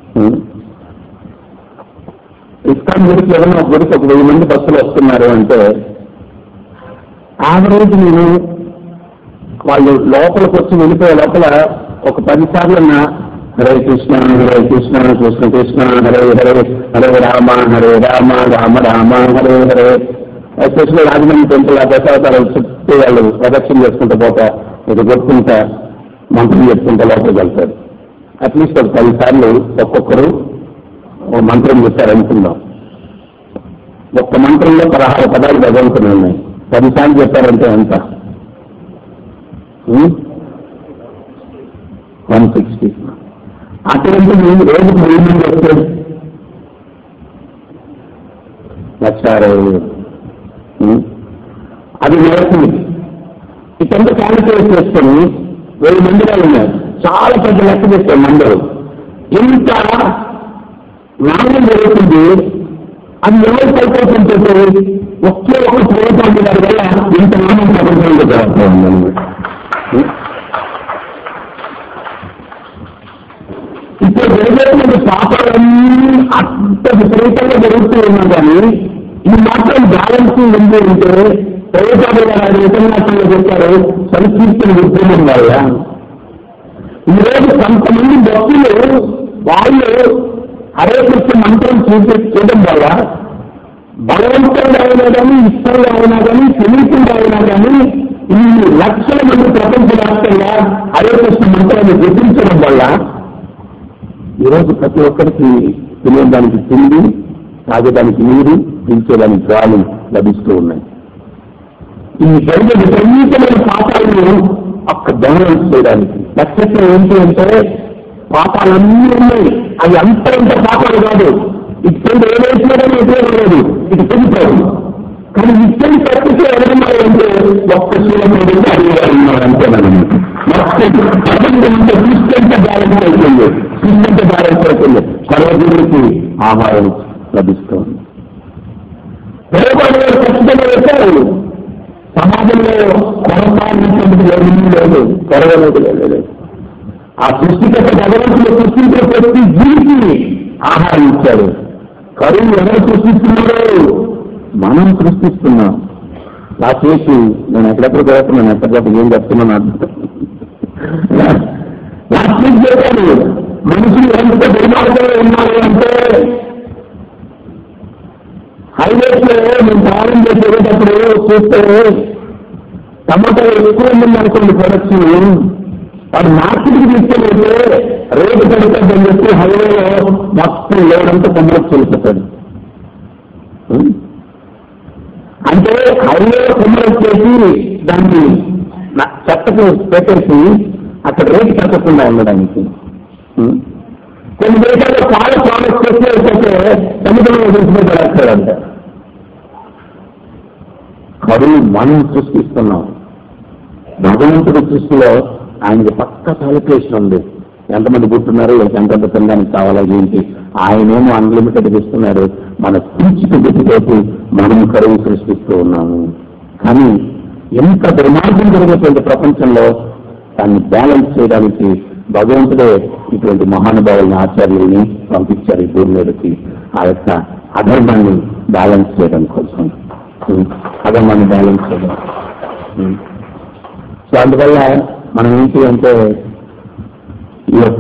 ఇస్కాన్ గుడికి ఏదైనా ఒక గుడికి ఒక వెయ్యి మంది బస్సులు వస్తున్నారు అంటే యావరేజ్ నేను వాళ్ళు లోపలికి వచ్చి వెళ్ళిపోయే లోపల ఒక పది సార్లు హరే కృష్ణ హరే కృష్ణ కృష్ణ కృష్ణ హరే హరే హరే రామ హరే రామ రామ రామ హరే హరే ఎస్పెషల్లీ రాజమండ్రి టెంపుల్ ఆ దశావతారాలు చుట్టూ వాళ్ళు ప్రదక్షిణ చేసుకుంటూ పోతా ఇది కొట్టుకుంటా మంత్రం చెప్పుకుంటా లోపలికి వెళ్తారు అట్లీస్ట్ ఒక పది సార్లు ఒక్కొక్కరు ఓ మంత్రం చెప్పారు అనుకుందాం ఒక్క మంత్రంలో పదహారు పదాలు భగవంతులు ఉన్నాయి పదిసార్లు చెప్పారంటే ఎంత వన్ సిక్స్టీ అటువంటి మీరు రోజుకు వెయ్యి మంది వస్తే లక్ష అరవై వేలు. ఉం? అది నేర్చుంది ఇటంతా క్యాలిక్యులేట్ చేసుకొని వెయ్యి మంది వాళ్ళు ఉన్నారు చాలా పెద్ద లెక్క చేస్తారు మందరు ఇంత నాణ్యం జరుగుతుంది అది ఎవరు పైపోతుంటే ఒకే ఒక ప్రభుత్వం గారి వల్ల ఇంత నాణ్యం ప్రపంచంలో జరుగుతూ ఉందండి ఇప్పుడు జరిగేటువంటి పాపాలన్నీ అంత విపరీతంగా జరుగుతూ ఉన్నా కానీ ఈ మాత్రం బ్యాలెన్సింగ్ ఉంది అంటే ప్రభుత్వాలు గారు ఆయన ఉపన్యాసంలో చెప్పారు సంకీర్తన ఉద్యమం వల్ల ఈరోజు కొంతమంది భక్తులు వాళ్ళు హరే కృష్ణ మంత్రం చూపి చేయడం వల్ల బలవంతంగా అయినా కానీ ఇష్టంగా అయినా కానీ తెలియకుండా అయినా కానీ ఈ లక్షల మంది ప్రపంచవ్యాప్తంగా హరే కృష్ణ మంత్రాన్ని గుర్తించడం వల్ల ఈరోజు ప్రతి ఒక్కరికి తినేదానికి తిండి తాగేదానికి నీరు పీల్చేదానికి గాలి లభిస్తూ ఉన్నాయి ఈ జరిగే విపరీతమైన పాపాలను ఒక్క బ్యాలెన్స్ చేయడానికి నక్షత్రం ఏంటి అంటే పాపాలన్నీ ఉన్నాయి అవి అంతరంత పాపాలు కాదు ఇక్కడ ఏదైతే ఉపయోగం లేదు ఇది పెరిగిపోదు కానీ ఇక్కడ తప్పితే ఎవరున్నారంటే ఒక్క శీలం ఏంటంటే అది ఉన్నారంటేనమాట మొత్తం ప్రపంచంలో తీసుకెంత బ్యాలెన్స్ అవుతుంది తీసుకెంత బ్యాలెన్స్ అవుతుంది సర్వజీవులకి ఆహారం లభిస్తుంది పేదవాళ్ళు ఖచ్చితంగా పెట్టారు సమాజంలో కొనసాగించినటువంటి ఏమీ లేదు కొరవలేదు లేదు ఆ సృష్టికర్త భగవంతుడు సృష్టించిన ప్రతి జీవికి ఆహారం ఇచ్చాడు కరువు ఎవరు సృష్టిస్తున్నారు మనం సృష్టిస్తున్నాం నా చేసి నేను ఎక్కడెక్కడ పెడుతున్నాను ఎక్కడికప్పుడు ఏం చెప్తున్నాను ప్లాస్టిక్ చేశాను మనుషులు ఎంత దుర్మార్గంలో ఉన్నారు అంటే హైవేస్ లో మేము ప్రారంభం చేసేటప్పుడు చూస్తే టమాటా ఎక్కువ ఉందని అనుకోండి ప్రొడక్షన్ వాడు మార్కెట్కి తీసుకెళ్ళితే రేటు పెడతాడని చెప్పి హైవేలో మొత్తం లేదంతా కొమ్మలకు చెల్లిపోతాడు అంటే హైవే కొమ్మలకు చేసి దాన్ని నా- చెత్తకు పెట్టేసి అక్కడ రేటు పెట్టకుండా ఉండడానికి ఉం? కొన్ని దేశాల్లో చాలా ప్రోడక్ట్స్ చేసి అయిపోతే సముద్రంలో తీసుకుంటారంట కరువు మనం సృష్టిస్తున్నాం భగవంతుడి సృష్టిలో ఆయనకి పక్క క్యాలిక్యులేషన్ ఉంది ఎంతమంది పుట్టున్నారు వీళ్ళకి ఎంతెంత తినడానికి కావాలా ఏంటి ఆయనేమో అన్లిమిటెడ్ ఇస్తున్నారు మన పిచ్చికి గుర్తుతోటి మనం కరువు సృష్టిస్తూ ఉన్నాము కానీ ఎంత దుర్మార్గం జరిగేటువంటి ప్రపంచంలో దాన్ని బ్యాలెన్స్ చేయడానికి భగవంతుడే ఇటువంటి మహానుభావుల్ని ఆచార్యుల్ని పంపించారు ఈ భూమి మీదకి ఆ యొక్క అధర్మాన్ని బ్యాలెన్స్ చేయడం కోసం ఉం. అధర్మాన్ని బ్యాలెన్స్ చేయడం ఉం. సో అందువల్ల మనం ఏంటి అంటే ఈ యొక్క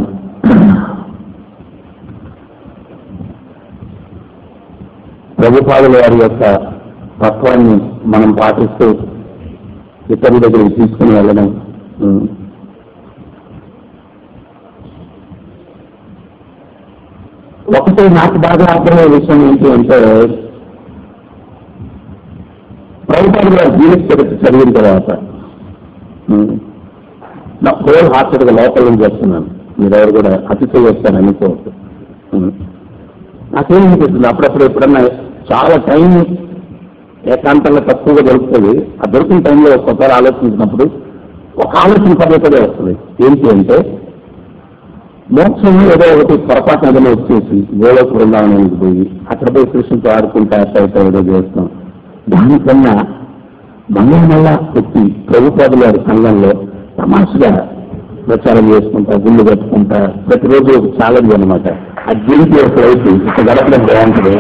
ప్రభుపాదుల వారి యొక్క తత్వాన్ని మనం పాటిస్తూ ఇతరుల దగ్గరికి తీసుకుని వెళ్ళడం ఉం. ఒకటి నాకు బాగా అర్థమయ్యే విషయం ఏంటి అంటే ప్రభుత్వాలు గారు జీవిత చరిత్ర చదివిన తర్వాత ఉం. నా హోల్ హార్టెడ్గా లోపల నుంచి వస్తున్నాను మీరెవరు కూడా అతిథి చేస్తాను అనుకోవద్దు ఉం. నాకేం అనిపిస్తుంది అప్పుడప్పుడు ఎప్పుడన్నా చాలా టైం ఏకాంతంగా తక్కువగా దొరుకుతుంది ఆ దొరికిన టైంలో ఒక్కొక్కరు ఆలోచించినప్పుడు ఒక ఆలోచన పదే పదే వస్తుంది ఏంటి అంటే మోక్షం ఏదో ఒకటి పొరపాటు నదిలో వచ్చేసి గోలోక బృందావనానికి పోయి అక్కడ పోయి కృష్ణుతో ఆడుకుంటే అట్ట ఇట్ట ఏదో చేస్తాం దానికన్నా మళ్ళా మళ్ళా పెట్టి ప్రభుత్వాలు గారి సంఘంలో తమాషగా ప్రచారం చేసుకుంటా గుళ్ళు కట్టుకుంటా ప్రతిరోజు ఒక ఛాలెంజ్ అనమాట ఆ దీనికి ఒక లైఫ్ ఇక గడపడం బాగుంటుంది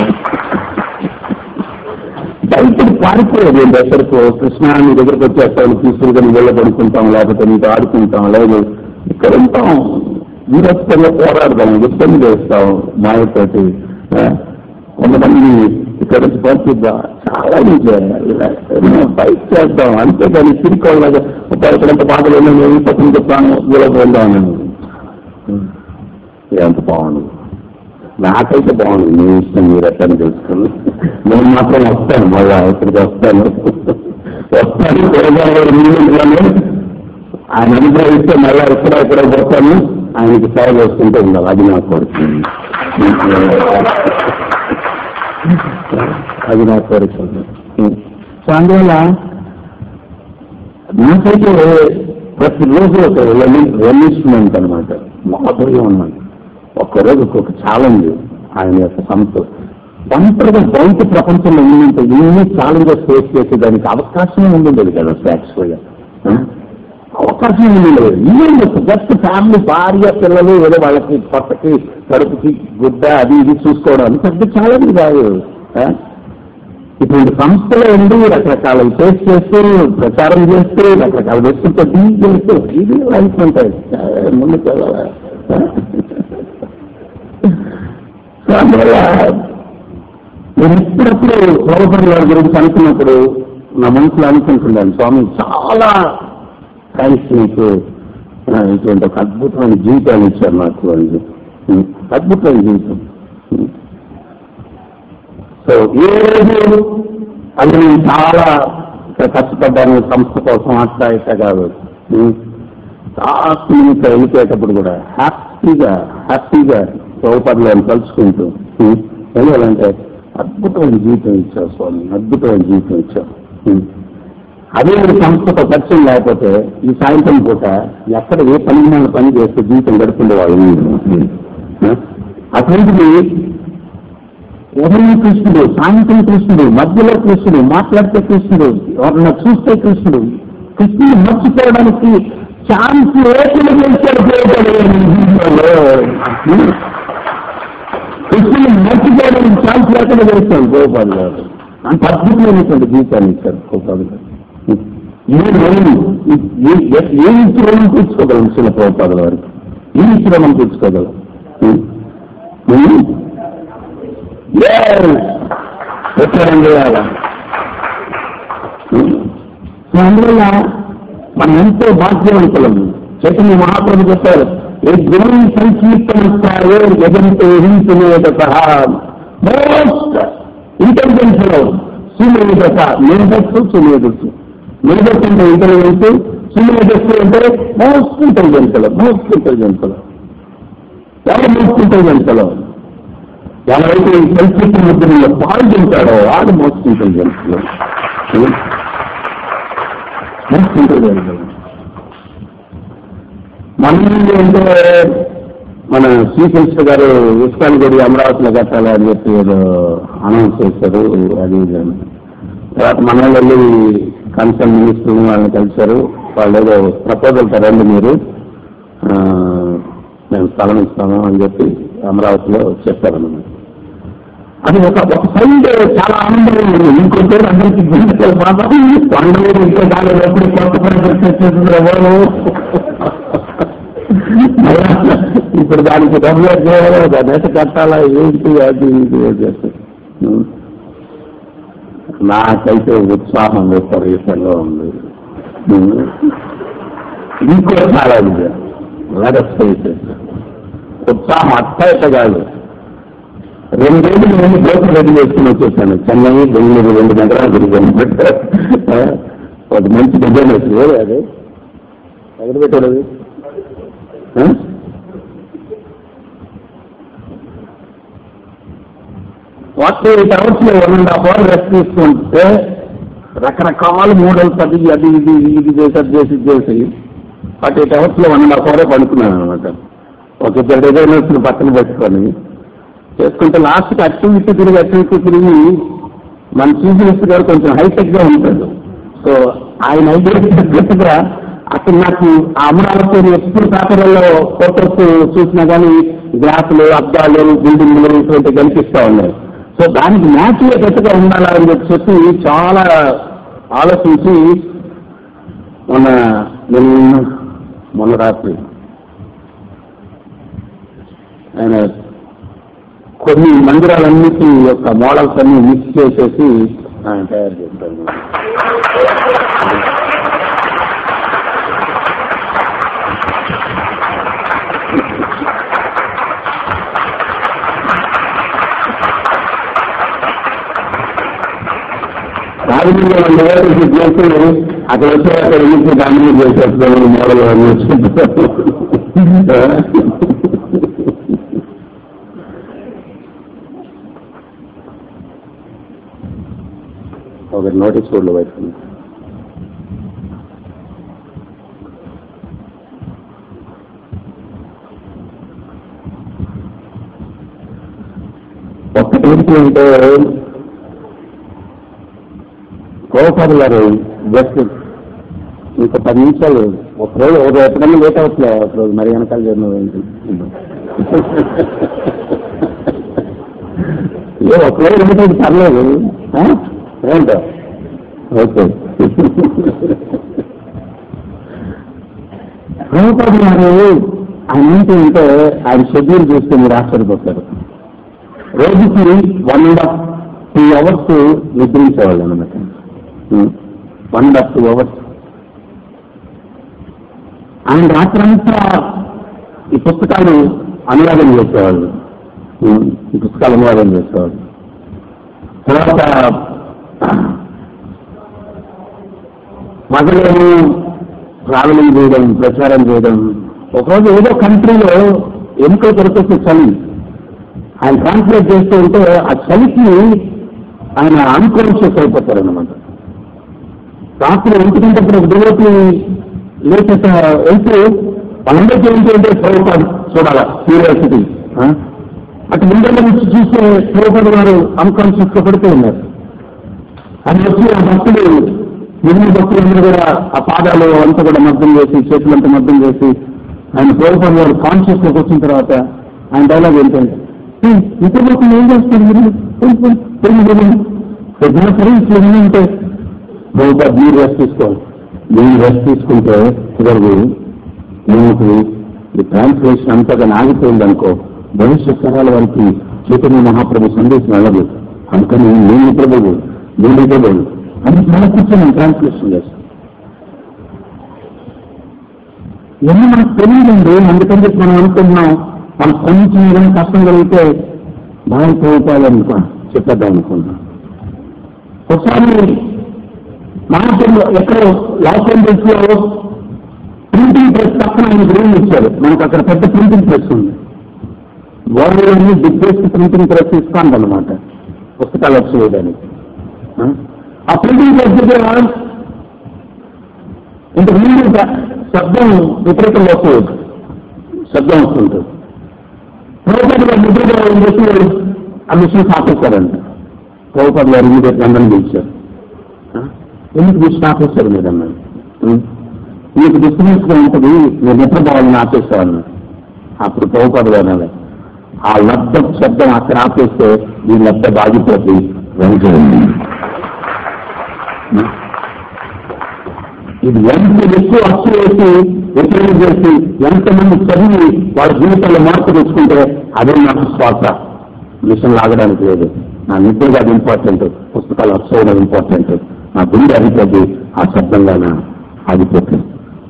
బయటకు పారిపోయేది ఏంటి ఎక్కడికో కృష్ణ నీ దగ్గరకు వచ్చేస్తాను తీసుకుని నీళ్ళ పడుకుంటాం లేకపోతే నీతో ఆడుకుంటాం లేదు ఇక్కడ ఉంటాం వీరత్వంగా పోరాడదాం యుద్ధం చేస్తాం మాయతోటి ఆ, కొంతమంది ఇక్కడ నుంచి పంపిద్దాం చాలా బయట చేద్దాం అంతేగాని తిరిగి ఎక్కడంత బాధలు ఉన్నాయి పక్కన చెప్తాను వీళ్ళకి వెళ్దాం ఎంత బాగుంది నాకైతే బాగుంది మీ ఇష్టం మీరు ఎక్కడ తెలుసుకుని నేను మాత్రం వస్తాను మళ్ళా ఇక్కడికి వస్తాను వస్తాను కూరగాయలు నీళ్ళు ఆయన అనుగ్రహిస్తే మళ్ళా ఇక్కడ ఇక్కడ పోతాను ఆయనకి సేవ చేసుకుంటూ ఉండాలి అది నా కోరిక అది నా కోరిక సో అందువల్ల నాకైతే ప్రతిరోజు ఒక రెలిష్మెంట్ అనమాట మాధుర్యం ఉన్నది ఒక్కరోజు ఒక్కొక్క ఛాలెంజ్ ఆయన యొక్క సంస్థ ఒంటరిగా బయట ప్రపంచంలో ఉండింటే ఇన్ని ఛాలెంజెస్ ఫేస్ చేసేదానికి అవకాశమే ఉండేది కదా యాక్చువల్గా అవకాశం ఉండేది ఇవన్నీ జస్ట్ ఫ్యామిలీ భార్య పిల్లలు ఏదో వాళ్ళకి కొత్తకి కడుపుకి గుడ్డ అది ఇది చూసుకోవడం పెద్ద ఛాలెంజ్ కాదు ఆ? ఇటువంటి సంస్థలో ఉండి రకరకాల ఫేస్ చేస్తూ ప్రచారం చేస్తూ రకరకాల వ్యక్తులతో డీల్ చేస్తూ ఇది లైఫ్ ఉంటాయి ముందు చదవాలి సో అందువల్ల నేను ఇప్పుడప్పుడు ప్రభుత్వం గారి గురించి అనుకున్నప్పుడు నా మనసులో అనుకుంటున్నాను స్వామి చాలా థ్యాంక్స్ నీకు ఆ, ఇటువంటి ఒక అద్భుతమైన జీవితాన్ని ఇచ్చారు నాకు అని ఉం. అద్భుతమైన జీవితం ఉం. సో ఏ రోజు అది నేను చాలా కష్టపడ్డాను సంస్థ కోసం అట్లా ఇట్లా కాదు ఉం. లాస్ట్ ఇంకా వెళ్ళిపోయేటప్పుడు కూడా హ్యాపీగా హ్యాపీగా సౌపర్యాన్ని తలుచుకుంటూ ఉం. వెళ్ళాలంటే అద్భుతమైన జీవితం ఇచ్చావు స్వామి అద్భుతమైన జీవితం ఇచ్చావు ఉం. అదే ఈ సంస్థతో పరిచయం లేకపోతే ఈ సాయంత్రం పూట ఎక్కడ ఏ పని మీద పని చేస్తే జీవితం గడుపుండే వాళ్ళు అటువంటిది ఉదయం కృష్ణుడు సాయంత్రం కృష్ణుడు మధ్యలో కృష్ణుడు మాట్లాడితే కృష్ణుడు ఎవరన్నా చూస్తే కృష్ణుడు కృష్ణుడు మర్చిపోవడానికి ఛాన్స్ లేకుండా చేశాడు కృష్ణుని మర్చిపోవడానికి ఛాన్స్ లేకుండా చేస్తాడు గోపాల్ గారు అంత అద్భుతమైనటువంటి జీవితాన్ని ఇచ్చారు గోపాల్ గారు ఈ రోజు ఏం ఇచ్చి మనం తీర్చుకోగలం శిల ప్రభుపాదుల వారికి ఏం ఇచ్చి మనం తీర్చుకోగలం ప్రచారం చేయాలా సో అందువల్ల మనం ఎంతో భాగ్యవంతులం చైతన్య మహాప్రభు చెప్పారు ఏ గుణం సంకీర్తనస్తాయో ఎదంతో హింసనేదత మోస్ట్ ఇంటెలిజెన్స్ లో సుమేధత మేధస్సు సుమేధస్సు మేధస్సు అంటే ఇంటెలిజెన్స్ సుమేధస్సు అంటే మోస్ట్ ఇంటెలిజెన్స్ లో మోస్ట్ ఇంటెలిజెన్స్ లో ఎవరు మోస్ట్ ఇంటెలిజెన్స్ లో ఎవరైతే ఈ సంస్కృతి ముద్రలో పాల్గొంటాడో వాడు మోస్ట్ ఇంటెలిజెన్స్ లో మోస్ట్ ఇంటెలిజెన్స్ మన అంటే మన చీఫ్ మినిస్టర్ గారు ఇస్కాన్ గుడి అమరావతిలో కట్టాలి అని చెప్పి ఏదో అనౌన్స్ చేశారు అది ఇది అని. తర్వాత మన వాళ్ళు వెళ్ళి కన్సర్న్ మినిస్టర్ వాళ్ళని కలిశారు వాళ్ళు ఏదో ప్రపోజల్ తరండి మీరు ఆ, మేము స్థలం ఇస్తాము అని చెప్పి అమరావతిలో చెప్పారన్నమాట అది ఒక ఒక సైడ్ చాలా ఆనందంగా ఉంది ఇంకొక అందరికి గుండెలు బాధ పండుగ ఇంకో దాని ఎప్పుడు కొత్త పరిస్థితి వచ్చేసింది ఎవరు ఇప్పుడు దానికి డబ్బులు చేయాలి దాని నెట కట్టాలా ఏంటి అది ఇది అని చెప్పి నాకైతే ఉత్సాహం విపరీతంగా ఉంది ఇంకో చాలా ఉంది లెటస్ ఉత్సాహం అట్ట కాదు రెండు రోజులు నేను బోట్ రెడీ చేసుకుని వచ్చేసాను చెన్నై బెంగళూరు రెండు నగరాలు తిరిగాను ఒక మంచి డిజైన్ వచ్చి వేరే అది ఎక్కడ పెట్టాడు అది ఫార్టీ ఎయిట్ అవర్స్ లో one and half hour rest తీసుకుంటే రకరకాల మోడల్స్ అది అది ఇది ఇది చేసి అది చేసి ఇది చేసి ఫార్టీ ఎయిట్ అవర్స్ లో వన్ అండ్ హాఫ్ అవరే పడుకున్నాను అనమాట ఒక ఇద్దరు డిజైనర్స్ని పక్కన పెట్టుకొని చేసుకుంటే లాస్ట్కి అటు ఇటు తిరిగి అటు ఇటు తిరిగి మన చీఫ్ మినిస్టర్ గారు కొంచెం హైటెక్ గా ఉంటాడు సో ఆయన ఐడియా తగ్గట్టుగా అసలు నాకు ఆ అమరావతి ఎప్పుడు పేపర్లలో ఫోటోస్ చూసినా కానీ గ్లాసులు అద్దాలు బిల్డింగ్లు ఇటువంటి కనిపిస్తా ఉన్నాయి సో దానికి మ్యాచ్ అయ్యేటట్టుగా ఉండాలా అని చెప్పి చాలా ఆలోచించి మొన్న నిన్న మొన్న రాత్రి ఆయన కొన్ని మందిరాలన్నిటి యొక్క మోడల్స్ అన్ని మిక్స్ చేసేసి ఆయన తయారు చేస్తారు రాజమండ్రి వంద వేలు చేసి అక్కడ వచ్చే అక్కడ నుంచి దాని చేసేస్తాను మోడల్ అని వచ్చుకుంటారు ఒక నోటీస్ బోర్డులో పెట్టుకున్నాం ఒక్కటి ఏంటి అంటే గోపాల్ గారు జస్ట్ ఇంకా పది నిమిషాలు ఒక రోజు ఒక ఎప్పుడన్నా లేట్ అవుతులే ఒక రోజు మరి వెనకాల జరిగిన ఏంటి ఏ ఒక రోజు ఎందుకంటే పర్లేదు ఆ? ఏంటో ఓకే గోపాల్ గారు ఆయన ఏంటి అంటే ఆయన షెడ్యూల్ చూస్తే మీరు ఆశ్చర్యపోతారు రోజుకి one and half two hours నిద్రించేవాళ్ళు అనమాట one and half two hours ఆయన రాత్రంతా ఈ పుస్తకాలు అనువాదం చేసేవాళ్ళు ఉమ్, ఈ పుస్తకాలు అనువాదం చేసేవాళ్ళు తర్వాత మొదలేమో ట్రావెలింగ్ చేయడం ప్రచారం చేయడం ఒకరోజు ఏదో కంట్రీలో ఎముకలు కొరకొచ్చే చలి ఆయన ట్రాన్స్లేట్ చేస్తూ ఉంటే ఆ చలికి ఆయన అన్కాన్షియస్ అయిపోతారు అనమాట రాత్రి ఎందుకంటే ఇప్పుడు ఒక దేవతని లేచేట వెళ్తూ వాళ్ళందరికీ ఏంటి అంటే ప్రభుత్వాలు చూడాలా క్యూరియాసిటీ అటు ముందర నుంచి చూస్తే ప్రభుత్వాలు గారు అన్కాన్షియస్ గా పడుతూ ఉన్నారు అది వచ్చి ఆ భక్తులు మిగిలిన భక్తులందరూ కూడా ఆ పాదాలు అంతా కూడా మద్దం చేసి చేతులంతా మద్దం చేసి ఆయన ప్రభుత్వం గారు కాన్షియస్ లోకి వచ్చిన తర్వాత ఆయన డైలాగ్ ఏంటంటే "ఏయ్, ఇతర భక్తులు ఏం చేస్తారు మీరు వెళ్ళిపోండి, వెళ్ళిపోండి." పొద్దున సరే ఇట్లా ఉంటే బహుశా మీరు రెస్ట్ తీసుకోవాలి మీరు రెస్ట్ తీసుకుంటే కుదరదు మీకు ఈ ట్రాన్స్లేషన్ అంతగా ఆగిపోయింది అనుకో భవిష్యత్ తరాల వారికి చైతన్య మహాప్రభు సందేశం వెళ్ళదు అందుకని నేను ప్రభువు నేను నిద్రపోదు అని చాలా కూర్చొని ట్రాన్స్లేషన్ చేస్తాను ఇవన్నీ మనకు తెలియదండి అందుకని చెప్పి మనం అనుకుంటున్నాం మనకు కొంచెం ఏదైనా కష్టం కలిగితే బాగా చదువుతాడు అనుకో చెప్పేద్దాం అనుకుంటున్నాం ఒకసారి మానసంలో ఎక్కడో లాస్ ఏంజల్స్ లో ప్రింటింగ్ ప్రెస్ పక్కన ఆయన రూమ్ ఇచ్చారు మనకు అక్కడ పెద్ద ప్రింటింగ్ ప్రెస్ ఉంది గవర్నమెంట్ బిగ్గెస్ట్ ప్రింటింగ్ ప్రెస్ ఇస్తాను అనమాట పుస్తకాలు వచ్చేయడానికి ఆ? ఆ ప్రింటింగ్ ప్రెస్ దగ్గర ఇంతకు ముందు శ- శబ్దం విపరీతంగా వస్తుంది శబ్దం వస్తుంటుంది ప్రభుత్వం గారు నిద్రగా ఏం చేసి ఆ మిషన్ ఆపేశారంట ప్రభుత్వం గారు ఇమీడియట్ అందరిని పిలిచారు ఆ? ఎందుకు మిషన్ ఆపేశారు మీరు అన్నారు ఉం. మీకు డిస్టర్బెన్స్ గా ఉంటుంది మీరు నిద్రపోవాలని ఆపేశారన్న అప్పుడు ప్రభుత్వం గారు అన్నారు ఆ లబ్ధ శబ్దం అక్కడ ఆపేస్తే ఈ లబ్ధ బాగిపోతుంది వెంట ఇది ఎంత ఎక్కువ అచ్చు వేసి వ్యతిరేకం చేసి ఎంతమంది చదివి వాళ్ళ జీవితంలో మార్పు తెచ్చుకుంటే అదే నాకు స్వార్థ మిషన్ లాగడానికి లేదు నా నిద్రగా అది ఇంపార్టెంట్ పుస్తకాలు అచ్చవడం ఇంపార్టెంట్ నా గుండె అదిపోతే ఆ శబ్దంగా నా ఆగిపోతుంది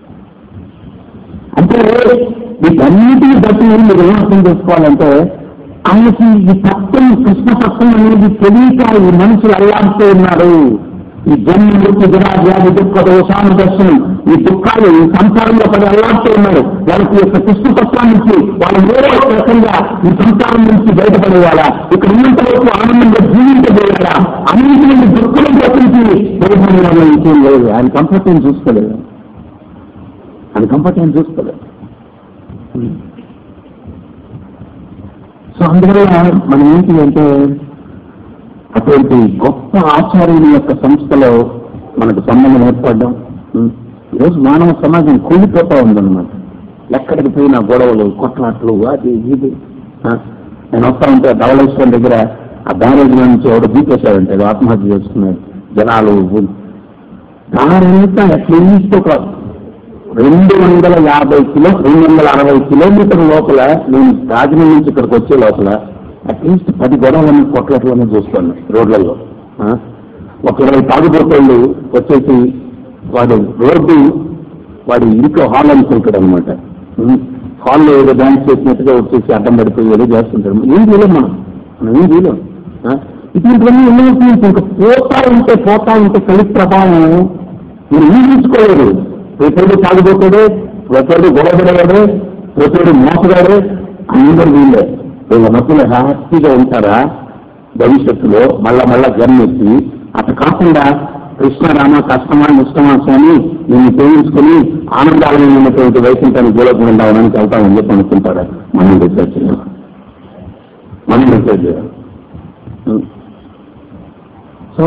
అంటే వీటన్నిటిని బట్టి మీరు ఏం అర్థం చేసుకోవాలంటే ఆయనకి ఈ తత్వం కృష్ణ తత్వం అనేది తెలియక ఈ మనుషులు అల్లాడుతూ ఉన్నారు ఈ జన్మ మృత్యు జరాజాది దుఃఖ దోషాను దర్శనం ఈ దుఃఖాలు ఈ సంసారంలో పడి అల్లాడుతూ ఉన్నారు వాళ్ళకి యొక్క కృష్ణ తత్వం నుంచి వాళ్ళు ఏదో ఒక రకంగా ఈ సంసారం నుంచి బయటపడేయాలా ఇక్కడ ఉన్నంత వరకు ఆనందంగా జీవించబోయాలా అన్నింటి నుండి దుఃఖం తప్పించి బయటపడేయాలని ఇంకేం లేదు ఆయన కంఫర్ట్ ఏం చూసుకోలేదు ఆయన కంఫర్ట్ ఏం చూసుకోలేదు సో అందువల్ల మనం ఏంటి అంటే అటువంటి గొప్ప ఆచార్యుల యొక్క సంస్థలో మనకు సంబంధం ఏర్పడడం ఉం. ఈరోజు మానవ సమాజం కూలిపోతా ఉందన్నమాట ఎక్కడికి పోయినా గొడవలు కొట్లాట్లు అది ఇది ఆ, నేను వస్తా ఉంటే ధవళేశ్వరం దగ్గర ఆ బ్యారేజ్ నుంచి ఎవడో దూకేశాడంటే ఏదో ఆత్మహత్య చేసుకున్నాడు జనాలు దారంతా అట్లీస్ట్ ఒక రెండు వందల యాభై కిలో రెండు వందల అరవై కిలోమీటర్ల లోపల నేను రాజమండ్రి నుంచి ఇక్కడికి వచ్చే లోపల అట్లీస్ట్ పది గొడవలను కొట్లట్లను చూస్తాను రోడ్లలో ఆ? ఒక ఇరవై తాగుబోతోళ్ళు వచ్చేసి వాడు రోడ్డు వాడి ఇంట్లో హాల్ అనుకుంటాడు అనమాట హాల్లో ఏదో డాన్స్ చేసినట్టుగా వచ్చేసి అడ్డం పడిపోయి ఏదో చేస్తుంటాడు ఏం చేయలేం మనం మనం ఏం చేయలేం ఆ? ఇటువంటివన్నీ ఎన్నో ఇంకా పోతా ఉంటే పోతా ఉంటే కలి ప్రభావం మీరు ఊహించుకోలేదు రేపటి తాగుబోతాడే రేపటి గొడవపడేవాడే రేపటి మోసగాడే అందరూ వీళ్ళే వీళ్ళ మధ్యలో హ్యాపీగా ఉంటారా భవిష్యత్తులో మళ్ళా మళ్ళా జన్మెత్తి అట్లా కాకుండా కృష్ణరామ కష్టమా ఇష్టమా స్వామి నిన్ను ప్రేమించుకుని ఆనందాలమైనటువంటి వైకుంఠానికి దూరం ఉండాలని వెళ్తామని చెప్పి అనుకుంటారా మనం డిసైడ్ చేయాలి మనం డిసైడ్ చేయాలి సో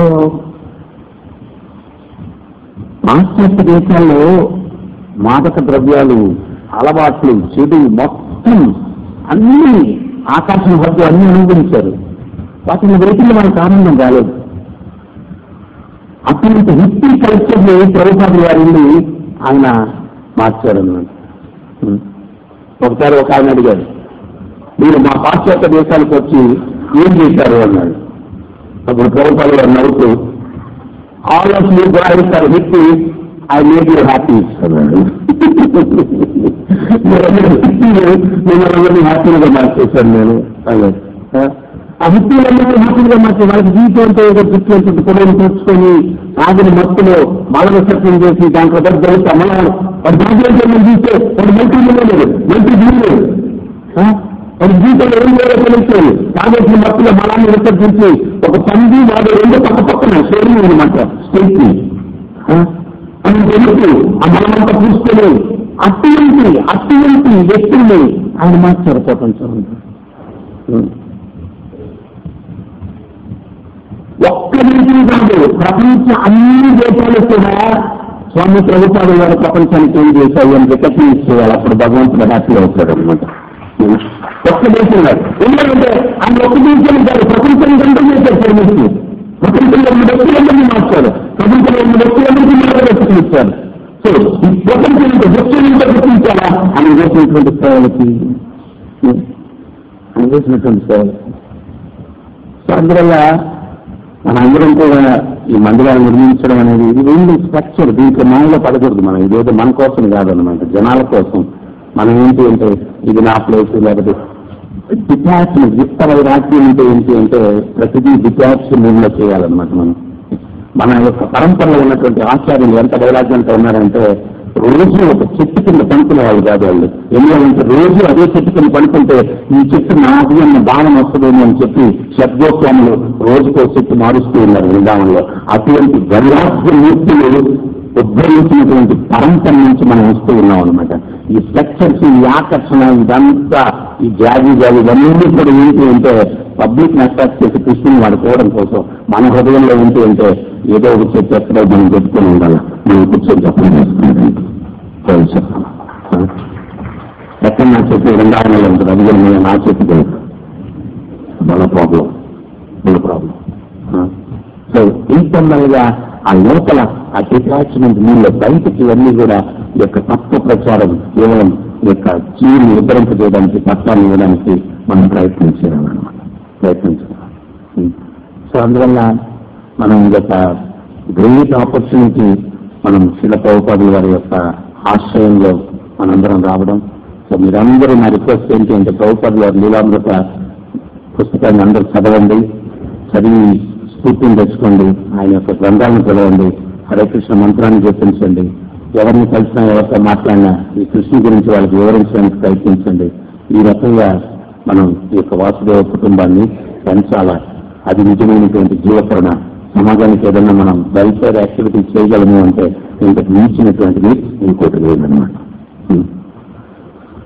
పాశ్చాత్య దేశాల్లో మాదక ద్రవ్యాలు అలవాట్లు చెడు మొత్తం అన్ని ఆకాశం హద్దు అన్ని అనుభవించారు వాటిని వేటిలో మనకు ఆనందం రాలేదు అటువంటి హిస్టరీ కల్చర్ ని ప్రభుత్వ వారిని ఆయన మార్చారన్నమాట ఉం. ఒకసారి ఒక ఆయన అడిగారు మీరు మా పాశ్చాత్య దేశాలకు వచ్చి ఏం చేశారు అన్నాడు అప్పుడు ప్రభుత్వాలు వారు నవ్వుతూ all of you guys are hippie I made you happy అన్నాడు మిమ్మల్ని హ్యాపీగా మార్చేశాను నేను అన్నాడు ఆ హిప్పీలందరూ హ్యాపీగా మార్చే వాళ్ళకి జీవితం అంటే ఏదో గుర్తు ఉంటుంది పొడవులు కూర్చుకొని ఆగిన మత్తులో బాగా సత్యం చేసి దాంట్లో దగ్గర జరుగుతా మళ్ళా వాడు దాంట్లో చూస్తే వాడు మంత్రి లేదు మంత్రి జీవులేదు వాడి జీవితంలో ఏం లేదో తెలుస్తుంది తాగేసిన మత్తులో మలాన్ని విసర్జించి ఒక పంది వాడు రెండు పక్క పక్కన షేరింగ్ అనమాట స్టేట్ ని అని తెలుసు ఆ మలమంతా చూసుకొని అటువంటి అటువంటి వ్యక్తుల్ని ఆయన మార్చారు ప్రపంచం ఒక్క దేశం కాదు ప్రపంచ అన్ని దేశాలు కూడా స్వామి ప్రభుత్వాలు వారు ప్రపంచానికి ఏం చేశాయి అని రికగ్నైజ్ చేయాలి అప్పుడు భగవంతుడు హ్యాపీ అవుతాడు అనమాట ఒక్క దేశం కాదు ఎందుకంటే ఆయన ఒక్క దేశం కాదు ప్రపంచం కంటే చేశారు సర్వీసులు ప్రపంచంలో ఉన్న వ్యక్తులందరినీ మార్చారు ప్రపంచంలో ఉన్న వ్యక్తులందరికీ మార్గదర్శకం ఇచ్చారు సో ఈ ప్రపంచంలో వ్యక్తులంతా గుర్తించాలా ఆయన చేసినటువంటి సేవలకి ఆయన చేసినటువంటి సేవలకి సో అందువల్ల మన అందరం కూడా ఈ మందిరాలు నిర్మించడం అనేది ఇది ఏంటి స్ట్రక్చర్ దీంట్లో మాయలో పడకూడదు మనం ఇదేదో మన కోసం కాదనమాట జనాల కోసం మనం ఏంటి అంటే ఇది నా ప్లేస్ లేకపోతే డిటాచ్మెంట్ యుక్త వైరాగ్యం అంటే ఏంటి అంటే ప్రతిదీ డిటాచ్ మూడ్లో చేయాలన్నమాట మనం మన యొక్క పరంపరలో ఉన్నటువంటి ఆచార్యులు ఎంత వైరాగ్యంతో ఉన్నారంటే రోజు ఒక చెట్టు కింద పనుకునే వాళ్ళు కాదు వాళ్ళు ఎందుకంటే రోజు అదే చెట్టు కింద పనుకుంటే ఈ చెట్టు నాది అన్న భావన వస్తుందేమో అని చెప్పి షడ్గోస్వాములు రోజుకో చెట్టు మారుస్తూ ఉన్నారు వృందావనంలో అటువంటి వైరాగ్య మూర్తులు ఉద్భవించినటువంటి పరంపర నుంచి మనం వస్తూ ఉన్నాం అనమాట ఈ స్ట్రక్చర్స్ ఈ ఆకర్షణ ఇదంతా ఈ జాగి జాగి ఇవన్నీ కూడా ఏంటి అంటే పబ్లిక్ అట్రాక్ట్ చేసి కృష్ణుని వాడుకోవడం కోసం మన హృదయంలో ఏంటి అంటే ఏదో ఒక చెట్టు ఎక్కడో మనం చెప్పుకొని ఉండాలి మనం కూర్చొని చెప్పడం చెప్తాను ఎక్కడ నా చెట్టు వృందావనంలో ఉంటుంది అది కూడా నేను నా చెట్టు కాదు మన ప్రాబ్లం మన ప్రాబ్లం సో ఇంటర్నల్ గా ఆ లోపల ఆ డిటాచ్మెంట్ నీళ్ళ బయటికి ఇవన్నీ కూడా ఈ యొక్క తత్వ ప్రచారం కేవలం ఈ యొక్క జీవిని ఉద్ధరింప చేయడానికి తత్వాన్ని ఇవ్వడానికి మనం ప్రయత్నించాలన్నమాట ప్రయత్నించాలి సో అందువల్ల మనం ఈ యొక్క గ్రేట్ ఆపర్చునిటీ మనం శిల ప్రభుపాదుల వారి యొక్క ఆశ్రయంలో మనందరం రావడం సో మీరందరూ నా రిక్వెస్ట్ ఏంటి అంటే ప్రభుపాదుల వారి లీలామృత పుస్తకాన్ని అందరూ చదవండి చదివి స్ఫూర్తిని తెచ్చుకోండి ఆయన యొక్క గ్రంథాలను చదవండి హరే కృష్ణ మంత్రాన్ని చెప్పించండి ఎవరిని కలిసినా ఎవరితో మాట్లాడినా ఈ కృష్ణ గురించి వాళ్ళకి వివరించడానికి ప్రయత్నించండి ఈ రకంగా మనం ఈ యొక్క వాసుదేవ కుటుంబాన్ని పెంచాలా అది నిజమైనటువంటి జీవకరణ సమాజానికి ఏదైనా మనం వెల్ఫేర్ యాక్టివిటీ చేయగలము అంటే ఇంతకు మించినటువంటిది ఇంకోటి లేదన్నమాట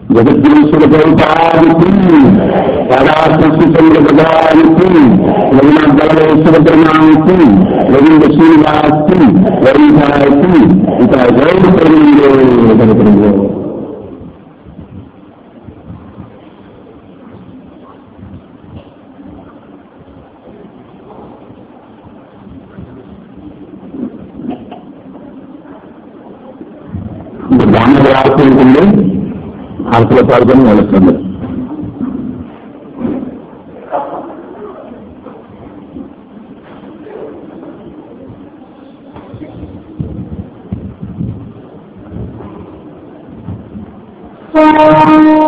జగద్గురుసుల ప్రభుపాదికి రాధాకృష్ణచంద్ర భగవానికి రఘునాథేశ్వర బ్రహ్మానికి రవీంద్ర శ్రీనివాస్కి వరుణాకి ఇంకా గౌరవ పరిమిలో జరుగుతుంది దాని రాసి ఉంటుంది ఆకుల పాల్గొని వెళుతుంది Thank you.